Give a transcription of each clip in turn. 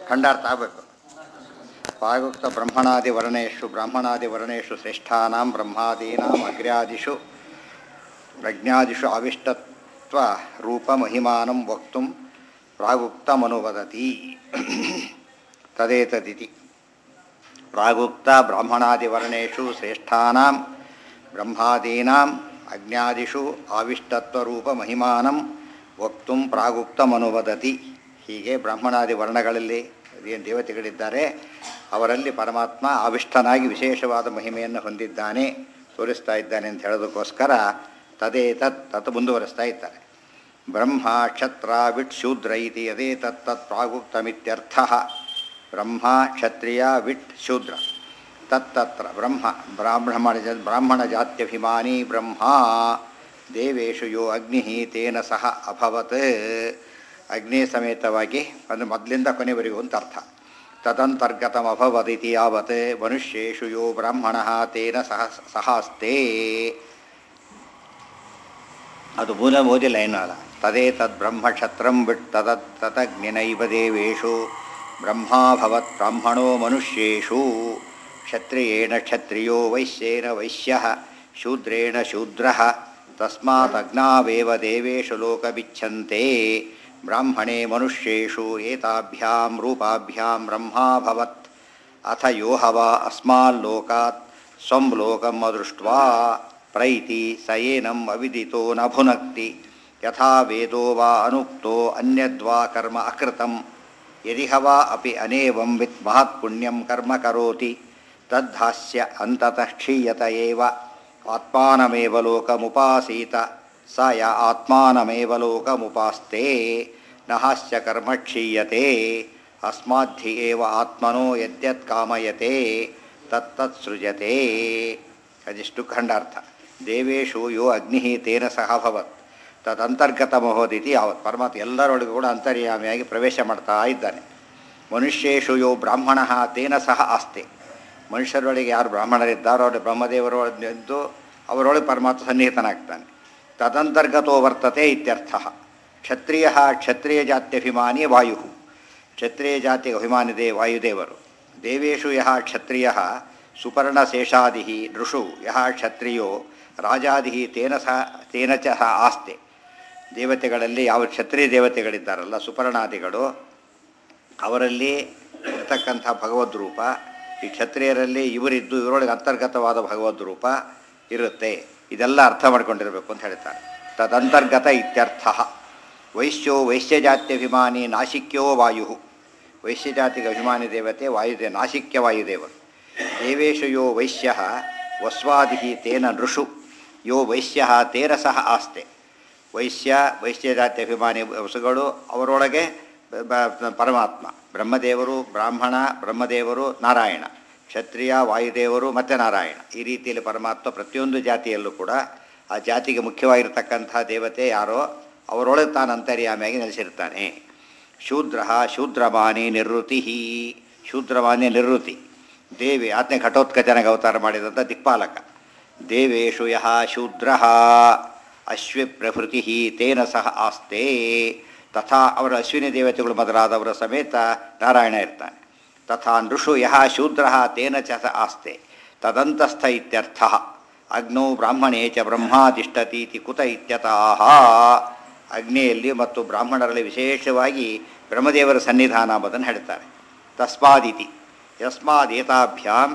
ಖಂಡಾರ್ಥ ಆಗಬೇಕು ಪ್ರಾಗುಕ್ತ ಬ್ರಹ್ಮಣಾದಿ ವರ್ಣೇಶು ಬ್ರಾಹ್ಮಣಾದಿ ವರ್ಣೇಶು ಶ್ರೇಷ್ಠಾನಾಂ ಬ್ರಹ್ಮಾದೀನಾಂ ಅಗ್ರ್ಯಾದಿಷು ಪ್ರಜ್ಞಾದಿಷು ಅವಿಷ್ಟತ್ವ ರೂಪ ಮಹಿಮಾನಂ ವಕ್ತು ಪ್ರಾಗುಕ್ತಮನುವದತಿ ತದೇತದಿತಿ ಪ್ರಾಗುಕ್ತ ಬ್ರಾಹ್ಮಣಾದಿವರ್ಣೇಶು ಶ್ರೇಷ್ಠಾನಾಂ ಬ್ರಹ್ಮಾದೀನಾಂ ಅಜ್ಞಾದಿಷು ಆವಿಷ್ಟತ್ವರೂಪ ಮಹಿಮಾನಂ ವಕ್ತು ಪ್ರಾಗುಕ್ತಮನುವದತಿ ಹೀಗೆ ಬ್ರಾಹ್ಮಣಾದಿ ವರ್ಣಗಳಲ್ಲಿ ಏನು ದೇವತೆಗಳಿದ್ದಾರೆ ಅವರಲ್ಲಿ ಪರಮಾತ್ಮ ಆವಿಷ್ಟನಾಗಿ ವಿಶೇಷವಾದ ಮಹಿಮೆಯನ್ನು ಹೊಂದಿದ್ದಾನೆ ತೋರಿಸ್ತಾ ಇದ್ದಾನೆ ಅಂತ ಹೇಳೋದಕ್ಕೋಸ್ಕರ ತದೇ ತತ್ ತತ್ ಮುಂದುವರಿಸ್ತಾ ಇದ್ದಾರೆ ಬ್ರಹ್ಮ ಕ್ಷತ್ರ ವಿಟ್ ಶೂದ್ರ ಇತಿ ಅದೇ ತತ್ ತತ್ ಪ್ರಾಗುಕ್ತಮಿತ್ಯರ್ಥ ಬ್ರಹ್ಮ ಕ್ಷತ್ರಿಯ ವಿಟ್ ಶೂದ್ರ ತತ್ತತ್ರ ಬ್ರಹ್ಮ ಬ್ರಾಹ್ಮಣ ಜ ಬ್ರಾಹ್ಮಣ ಜಾತ್ಯಭಿಮಾನಿ ಬ್ರಹ್ಮ ದೇವೇಶು ಯೋ ಅಗ್ನಿ ತೇನ ಸಹ ಅಭವತ್ ಅಗ್ನಿ ಸಮೇತವಾಗಿ ಅಂದರೆ ಮೊದಲಿಂದ ಕೊನೆವರೆಗೂ ಅಂತ ಅರ್ಥ ತದಂತರ್ಗತಮಭವದಿತಿ ಯಾವತ್ ಮನುಷ್ಯೇಷು ಯೋ ಬ್ರಾಹ್ಮಣ ತೇನ ಸಹ ಸಹಾಸ್ತೆ ಅದು ಮೂಲ ಓದಿ ಲೈನ್ ಅಲ್ಲ ತದೇ ತದ್ ಬ್ರಹ್ಮಕ್ಷತ್ರಂ ಬಿಟ್ ತದ ತತಜ್ಞನೈವ ದೇವೇಶು ಬ್ರಹ್ಮಾಭವತ್ ಬ್ರಾಹ್ಮಣೋ ಮನುಷ್ಯೇಷು ಕ್ಷತ್ರಿಯೇಣ ಕ್ಷತ್ರಿಯೋ ವೈಶ್ಯೇನ ವೈಶ್ಯ ಶೂದ್ರೇಣ ಶೂದ್ರ ತಸ್ಮಾತ್ ಅಗ್ನಾವೇವ ದೇವೇಶು ಲೋಕವಿಚ್ಛಂತೆ ಬ್ರಾಹ್ಮಣೇ ಮನುಷ್ಯೇಷು ಏತಾಭ್ಯಾಂ ರೂಪಾಭ್ಯಾಂ ಬ್ರಹ್ಮಾಭವತ್ ಅಥ ಯೋ ಹವ ಅಸ್ಮಾಲ್ಲೋಕಾತ್ ಸ್ವಂ ಲೋಕಂ ಅದೃಷ್ಟ್ವಾ ಪ್ರೈತಿ ಸ ಏನಂ ಅವಿದಿತೋ ನ ಭುನಕ್ತಿ ಯಥಾ ವೇದೋ ವಾ ಅನುಕ್ತೋ ಅನ್ಯದ್ವಾ ಕರ್ಮ ಅಕೃತಂ ಯದಿಹ ವಾ ಅಪಿ ಅನೇವಂ ವಿತ್ ಮಹತ್ಪುಣ್ಯಂ ಕರ್ಮ ಕರೋತಿ ತದ್ಧಾಸ್ಯ ಅಂತತಃ ಕ್ಷೀಯತ ಏವ ಆತ್ಮಾನಮೇವ ಲೋಕಮುಪಾಸೀತ ಸ ಯ ಆತ್ಮಾನಮೇವ ಲೋಕಮುಪಾಸ್ತೆ ನ ಹಾಸ್ಯ ಕರ್ಮ ಕ್ಷೀಯತೆ ಅಸ್ಮಾद्धಿ ಏವ ಆತ್ಮನೋ ಯದ್ಯತ್ ಕಾಮಯತೆ ತತ್ತತ್ ಸೃಜತೆ ಅದಿಷ್ಟು ಖಂಡಾರ್ಥ ದೇವೇಶು ಯೋ ಅಗ್ನಿ ತೇನ ಸಹ ಭವತ್ ತದಂತರ್ಗತ ಮಹೋದಿತಿ ಯಾವತ್ ಪರಮಾತ್ಮ ಎಲ್ಲರೊಳಗೂ ಕೂಡ ಅಂತರ್ಯಾಮಿಯಾಗಿ ಪ್ರವೇಶ ಮಾಡ್ತಾ ಇದ್ದಾನೆ ಮನುಷ್ಯೇಶು ಯೋ ಬ್ರಾಹ್ಮಣ ತೇನ ಸಹ ಆಸ್ತೆ ಮನುಷ್ಯರೊಳಗೆ ಯಾರು ಬ್ರಾಹ್ಮಣರಿದ್ದಾರೋ ಅವರು ಬ್ರಹ್ಮದೇವರೊಳದ್ದು ಅವರೊಳಗೆ ಪರಮಾತ್ಮ ಸನ್ನಿಹಿತನಾಗ್ತಾನೆ ತದಂತರ್ಗತೋ ವರ್ತತೆ ಇತ್ಯರ್ಥ ಕ್ಷತ್ರಿಯ ಕ್ಷತ್ರಿಯ ಜಾತ್ಯಭಿಮಾನಿ ವಾಯು ಕ್ಷತ್ರಿಯ ಜಾತಿಗೆ ಅಭಿಮಾನಿದೆ ವಾಯುದೇವರು ದೇವೇಶು ಯಹ ಕ್ಷತ್ರಿಯ ಸುಪರ್ಣಶೇಷಾದಿ ನೃಷು ಯಹ ಕ್ಷತ್ರಿಯೋ ರಾಜಾದಿ ತೇನ ಸಹ ತೇನ ಚ ಸಹ ಆಸ್ತೆ ದೇವತೆಗಳಲ್ಲಿ ಯಾವ ಕ್ಷತ್ರಿಯ ದೇವತೆಗಳಿದ್ದಾರಲ್ಲ ಸುಪರ್ಣಾದಿಗಳು ಅವರಲ್ಲಿ ಇರ್ತಕ್ಕಂಥ ಭಗವದ್ ರೂಪ ಈ ಕ್ಷತ್ರಿಯರಲ್ಲಿ ಇವರಿದ್ದು ಇವರೊಳಗೆ ಅಂತರ್ಗತವಾದ ಭಗವದ್ ರೂಪ ಇರುತ್ತೆ ಇದೆಲ್ಲ ಅರ್ಥ ಮಾಡ್ಕೊಂಡಿರಬೇಕು ಅಂತ ಹೇಳ್ತಾರೆ ತದಂತರ್ಗತ ಇತ್ಯರ್ಥ ವೈಶ್ಯೋ ವೈಶ್ಯಜಾತ್ಯಭಿಮಾನಿ ನಾಶಿಕ್ಯೋ ವಾಯು ವೈಶ್ಯಜಾತಿಗೆ ಅಭಿಮಾನಿ ದೇವತೆ ವಾಯುದೇ ನಾಶಿಕ್ಯ ವಾಯುದೇವರು ದೇವೇಶು ಯೋ ವೈಶ್ಯ ವಸ್ವಾದಿ ತೇನ ನೃಷು ಯೋ ವೈಶ್ಯ ತೇನ ಸಹ ಆಸ್ತೆ ವೈಶ್ಯ ವೈಶ್ಯಜಾತಿ ಅಭಿಮಾನಿ ವಸುಗಳು ಅವರೊಳಗೆ ಬ- ಪರಮಾತ್ಮ ಬ್ರಹ್ಮದೇವರು ಬ್ರಾಹ್ಮಣ ಬ್ರಹ್ಮದೇವರು ನಾರಾಯಣ ಕ್ಷತ್ರಿಯ ವಾಯುದೇವರು ಮತ್ತು ನಾರಾಯಣ ಈ ರೀತಿಯಲ್ಲಿ ಪರಮಾತ್ಮ ಪ್ರತಿಯೊಂದು ಜಾತಿಯಲ್ಲೂ ಕೂಡ ಆ ಜಾತಿಗೆ ಮುಖ್ಯವಾಗಿರ್ತಕ್ಕಂಥ ದೇವತೆ ಯಾರೋ ಅವರೊಳಗೆ ತಾನು ಅಂತರ್ಯಾಮಿಯಾಗಿ ನೆಲೆಸಿರ್ತಾನೆ ಶೂದ್ರ ಶೂದ್ರಮಾನಿ ನಿರ್ವೃತಿ ಶೂದ್ರಮಾನಿ ನಿರ್ವೃತಿ ದೇವಿ ಆತನೇ ಘಟೋತ್ಕಚನಿಗೆ ಅವತಾರ ಮಾಡಿದಂಥ ದಿಕ್ಪಾಲಕ ದೇವೇಶು ಯಹ ಶೂದ್ರ ಅಶ್ವಿ ಪ್ರಭೃತಿ ತೇನ ಸಹ ಆಸ್ತೆ ತಥಾ ಅವರ ಅಶ್ವಿನಿ ದೇವತೆಗಳು ಮೊದಲಾದವರ ಸಮೇತ ನಾರಾಯಣ ಇರ್ತಾನೆ ತಥಾ ನೃಷು ಯಹ ಶೂದ್ರ ತೇನ ಚ ಸ ಆಸ್ತೆ ತದಂತಸ್ಥ ಇತ್ಯರ್ಥ ಅಗ್ನೌ ಬ್ರಾಹ್ಮಣೇ ಚ ಬ್ರಹ್ಮಾತಿಷ್ಠತೀತಿ ಕುತ ಇತ್ಯತಃ ಅಗ್ನಿಯಲ್ಲಿ ಮತ್ತು ಬ್ರಾಹ್ಮಣರಲ್ಲಿ ವಿಶೇಷವಾಗಿ ಬ್ರಹ್ಮದೇವರ ಸನ್ನಿಧಾನ ಎಂಬುದನ್ನು ಹೇಳ್ತಾರೆ ತಸ್ಮಾದಿತಿ ಯಸ್ಮಾದೇತಾಭ್ಯಾಂ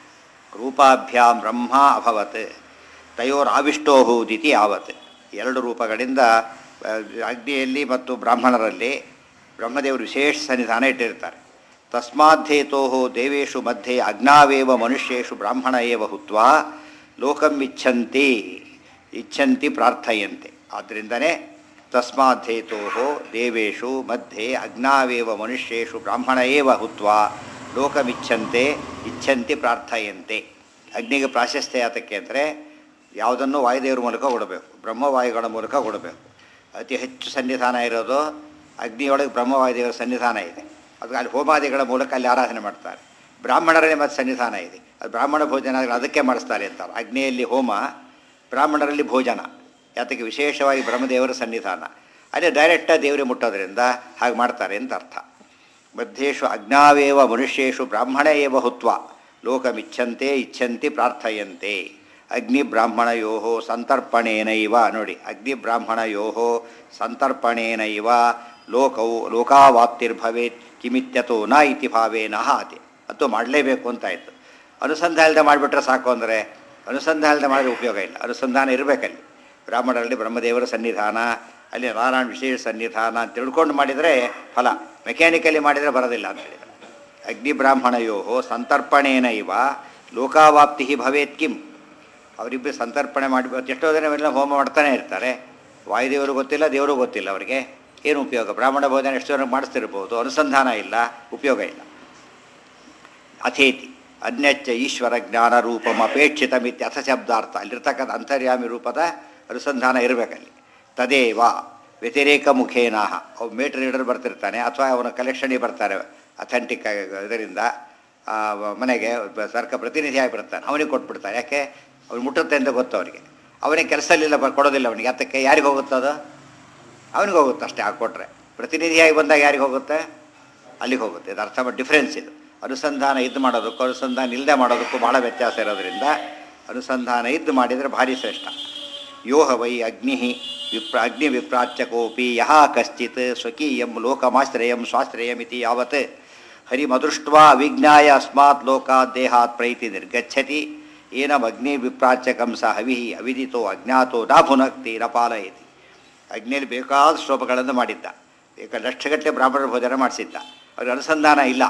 ರೂಪಾಭ್ಯಾಂ ಬ್ರಹ್ಮ ಅಭವತ್ ತಯೋರಾವಿಷ್ಟೋಹೂದಿತಿ ಯಾವತ್ ಎರಡು ರೂಪಗಳಿಂದ ಆ, ಅಗ್ನಿಯಲ್ಲಿ ಮತ್ತು ಬ್ರಾಹ್ಮಣರಲ್ಲಿ ಬ್ರಹ್ಮದೇವರು ವಿಶೇಷ ಸನ್ನಿಧಾನ ಇಟ್ಟಿರ್ತಾರೆ ತಸ್ಮಾದ್ದೇತೋ ದೇವೇಶು ಮಧ್ಯೆ ಅಗ್ನಾವೇವ ಮನುಷ್ಯೇಷು ಬ್ರಾಹ್ಮಣ ಏವ ಹುತ್ವಾ ಲೋಕಂ ಇಚ್ಛಂತಿ ಇಚ್ಛಂತಿ ಪ್ರಾರ್ಥಯಂತೆ ಆದ್ದರಿಂದನೇ ತಸ್ಮಾದ್ದೇತೋ ದೇವೇಶು ಮಧ್ಯೆ ಅಗ್ನಾವೇವ ಮನುಷ್ಯೇಷು ಬ್ರಾಹ್ಮಣ ಏವ ಹುತ್ವಾ ಲೋಕಮಿಚ್ಛಂತೆ ಇಚ್ಛಂತಿ ಪ್ರಾರ್ಥಯಂತೆ ಅಗ್ನಿಗೆ ಪ್ರಾಶಸ್ತ್ಯ ಯಾತಕ್ಕೆ ಅಂದರೆ ಯಾವುದನ್ನು ವಾಯುದೇವರ ಮೂಲಕ ಕೊಡಬೇಕು ಬ್ರಹ್ಮವಾಯುಗಳ ಮೂಲಕ ಕೊಡಬೇಕು ಅತಿ ಹೆಚ್ಚು ಸನ್ನಿಧಾನ ಇರೋದು ಅಗ್ನಿಯೊಳಗೆ ಬ್ರಹ್ಮವಾಯುದೇವರ ಸನ್ನಿಧಾನ ಇದೆ ಅದು ಅಲ್ಲಿ ಹೋಮಾದಿಗಳ ಮೂಲಕ ಅಲ್ಲಿ ಆರಾಧನೆ ಮಾಡ್ತಾರೆ ಬ್ರಾಹ್ಮಣರಲ್ಲಿ ಮತ್ತು ಸನ್ನಿಧಾನ ಇದೆ ಅದು ಬ್ರಾಹ್ಮಣ ಭೋಜನ ಅದಕ್ಕೆ ಮಾಡಿಸ್ತಾರೆ ಅಂತಾರೆ ಅಗ್ನಿಯಲ್ಲಿ ಹೋಮ ಬ್ರಾಹ್ಮಣರಲ್ಲಿ ಭೋಜನ ಯಾತಕ್ಕೆ ವಿಶೇಷವಾಗಿ ಬ್ರಹ್ಮದೇವರ ಸನ್ನಿಧಾನ ಅದೇ ಡೈರೆಕ್ಟಾಗಿ ದೇವರಿಗೆ ಮುಟ್ಟೋದ್ರಿಂದ ಹಾಗೆ ಮಾಡ್ತಾರೆ ಅಂತ ಅರ್ಥ ಮಧ್ಯೇಶು ಅಜ್ಞಾವೇವ ಮನುಷ್ಯೇಷು ಬ್ರಾಹ್ಮಣ ಏವ ಹುತ್ವ ಲೋಕಮಿಚ್ಛಂತೆ ಇಚ್ಛಂತಿ ಪ್ರಾರ್ಥಯಂತೆ ಅಗ್ನಿ ಬ್ರಾಹ್ಮಣಯೋ ಸಂತರ್ಪಣೇನೈವ ನೋಡಿ ಅಗ್ನಿ ಬ್ರಾಹ್ಮಣಯೋ ಸಂತರ್ಪಣೇನೈವ ಲೋಕವು ಲೋಕಾವಾಪ್ತಿರ್ಭವೇತ್ ಕಿಮಿತ್ಯತೋ ನ ಇತಿ ಭಾವೇನ ಹಾತಿ ಅದು ಮಾಡಲೇಬೇಕು ಅಂತ ಆಯಿತು ಅನುಸಂಧಾನ ಇಲ್ಲದೆ ಮಾಡಿಬಿಟ್ರೆ ಸಾಕು ಅಂದರೆ ಅನುಸಂಧಾನ ಇಲ್ಲದೆ ಮಾಡಿದ್ರೆ ಉಪಯೋಗ ಇಲ್ಲ ಅನುಸಂಧಾನ ಇರಬೇಕಲ್ಲಿ ಬ್ರಾಹ್ಮಣರಲ್ಲಿ ಬ್ರಹ್ಮದೇವರ ಸನ್ನಿಧಾನ ಅಲ್ಲಿ ನಾರಾಯಣ ವಿಶೇಷ ಸನ್ನಿಧಾನ ಅಂತ ತಿಳ್ಕೊಂಡು ಮಾಡಿದರೆ ಫಲ ಮೆಕ್ಯಾನಿಕಲಿ ಮಾಡಿದರೆ ಬರೋದಿಲ್ಲ ಅಂತ ಹೇಳಿದರು ಅಗ್ನಿ ಬ್ರಾಹ್ಮಣಯೋ ಸಂತರ್ಪಣೇನ ಇವ ಲೋಕಾವಾಪ್ತಿ ಭವೇತ್ ಕಿಂ ಅವರಿಬ್ಬರು ಸಂತರ್ಪಣೆ ಮಾಡಿ ಎಷ್ಟೋ ಜನ ಇವೆಲ್ಲ ಹೋಮ ಮಾಡ್ತಾನೆ ಇರ್ತಾರೆ ವಾಯುದೇವರು ಗೊತ್ತಿಲ್ಲ ದೇವರು ಗೊತ್ತಿಲ್ಲ ಅವರಿಗೆ ಏನು ಉಪಯೋಗ ಬ್ರಾಹ್ಮಣ ಬೋಧನೆ ಎಷ್ಟೋ ಜನಕ್ಕೆ ಮಾಡಿಸ್ತಿರ್ಬೋದು ಅನುಸಂಧಾನ ಇಲ್ಲ ಉಪಯೋಗ ಇಲ್ಲ ಅಥೇತಿ ಅನ್ಯಚ್ಚ ಈಶ್ವರ ಜ್ಞಾನ ರೂಪಂ ಅಪೇಕ್ಷಿತ ಮಿತ್ಯ ಅಥ ಶಬ್ದಾರ್ಥ ಅಲ್ಲಿರ್ತಕ್ಕಂಥ ಅಂತರ್ಯಾಮಿ ರೂಪದ ಅನುಸಂಧಾನ ಇರಬೇಕಲ್ಲಿ ತದೇವ ವ್ಯತಿರೇಕ ಮುಖೇನಾಹ ಅವು ಮೀಟರ್ ರೀಡರ್ ಬರ್ತಿರ್ತಾನೆ ಅಥವಾ ಅವನ ಕಲೆಕ್ಷನಿಗೆ ಬರ್ತಾರೆ ಅಥೆಂಟಿಕ್ ಇದರಿಂದ ಆ, ಮನೆಗೆ ಒಬ್ಬ ಸರ್ಕಾರ ಪ್ರತಿನಿಧಿಯಾಗಿ ಬರ್ತಾನೆ ಅವನಿಗೆ ಕೊಟ್ಬಿಡ್ತಾನೆ ಯಾಕೆ ಅವ್ನು ಮುಟ್ಟುತ್ತೆ ಅಂತ ಗೊತ್ತು ಅವನಿಗೆ ಅವನಿಗೆ ಕೆಲಸದಲ್ಲಿಲ್ಲ ಬ ಕೊಡೋದಿಲ್ಲ ಅವನಿಗೆ ಅದಕ್ಕೆ ಯಾರಿಗೆ ಹೋಗುತ್ತೆ ಅದು ಅವನಿಗೆ ಹೋಗುತ್ತೆ ಅಷ್ಟೇ ಹಾಕ್ಕೊಟ್ರೆ ಪ್ರತಿನಿಧಿಯಾಗಿ ಬಂದಾಗ ಯಾರಿಗೆ ಹೋಗುತ್ತೆ ಅಲ್ಲಿಗೆ ಹೋಗುತ್ತೆ ಇದು ಅರ್ಥ ಮಾಡಿ ಡಿಫ್ರೆನ್ಸ್ ಇದು ಅನುಸಂಧಾನ ಇದ್ದು ಮಾಡೋದಕ್ಕೂ ಅನುಸಂಧಾನ ಇಲ್ಲದೆ ಮಾಡೋದಕ್ಕೂ ಭಾಳ ವ್ಯತ್ಯಾಸ ಇರೋದ್ರಿಂದ ಅನುಸಂಧಾನ ಇದ್ದು ಮಾಡಿದರೆ ಭಾರಿ ಶ್ರೇಷ್ಠ ಯೋಹ ವೈ ಅಗ್ನಿ ವಿಪ್ರ ಅಗ್ನಿ ವಿಪ್ರಾಚ್ಯಕೋಪಿ ಯಹ ಕಶ್ಚಿತ್ ಸ್ವಕೀಯಂ ಲೋಕಮಾಶ್ರಯಂ ಸ್ವಾಶ್ರಯಮಿತಿ ಯಾವತ್ ಹರಿಮದೃಷ್ಟ್ವಾ ಅವಿಜ್ಞಾಯ ಅಸ್ಮಾತ್ ಲೋಕಾತ್ ದೇಹಾತ್ ಪ್ರೈತಿ ನಿರ್ಗಚ್ಚತಿ ಏನಮಗ್ನಿ ವಿಪ್ರಾಚ್ಯಕಂ ಸ ಹವಿ ಅವಿದಿತೋ ಅಜ್ಞಾತೋ ನ ಪುನಕ್ತಿ ನ ಪಾಲಯತಿ ಅಗ್ನಿಯಲ್ಲಿ ಬೇಕಾದ ಶ್ಲೋಪಗಳನ್ನು ಮಾಡಿದ್ದ ಬೇಕಾದ ಲಕ್ಷಗಟ್ಟಲೆ ಬ್ರಾಹ್ಮಣರ ಭೋಜನ ಮಾಡಿಸಿದ್ದ ಅವ್ರಿಗೆ ಅನುಸಂಧಾನ ಇಲ್ಲ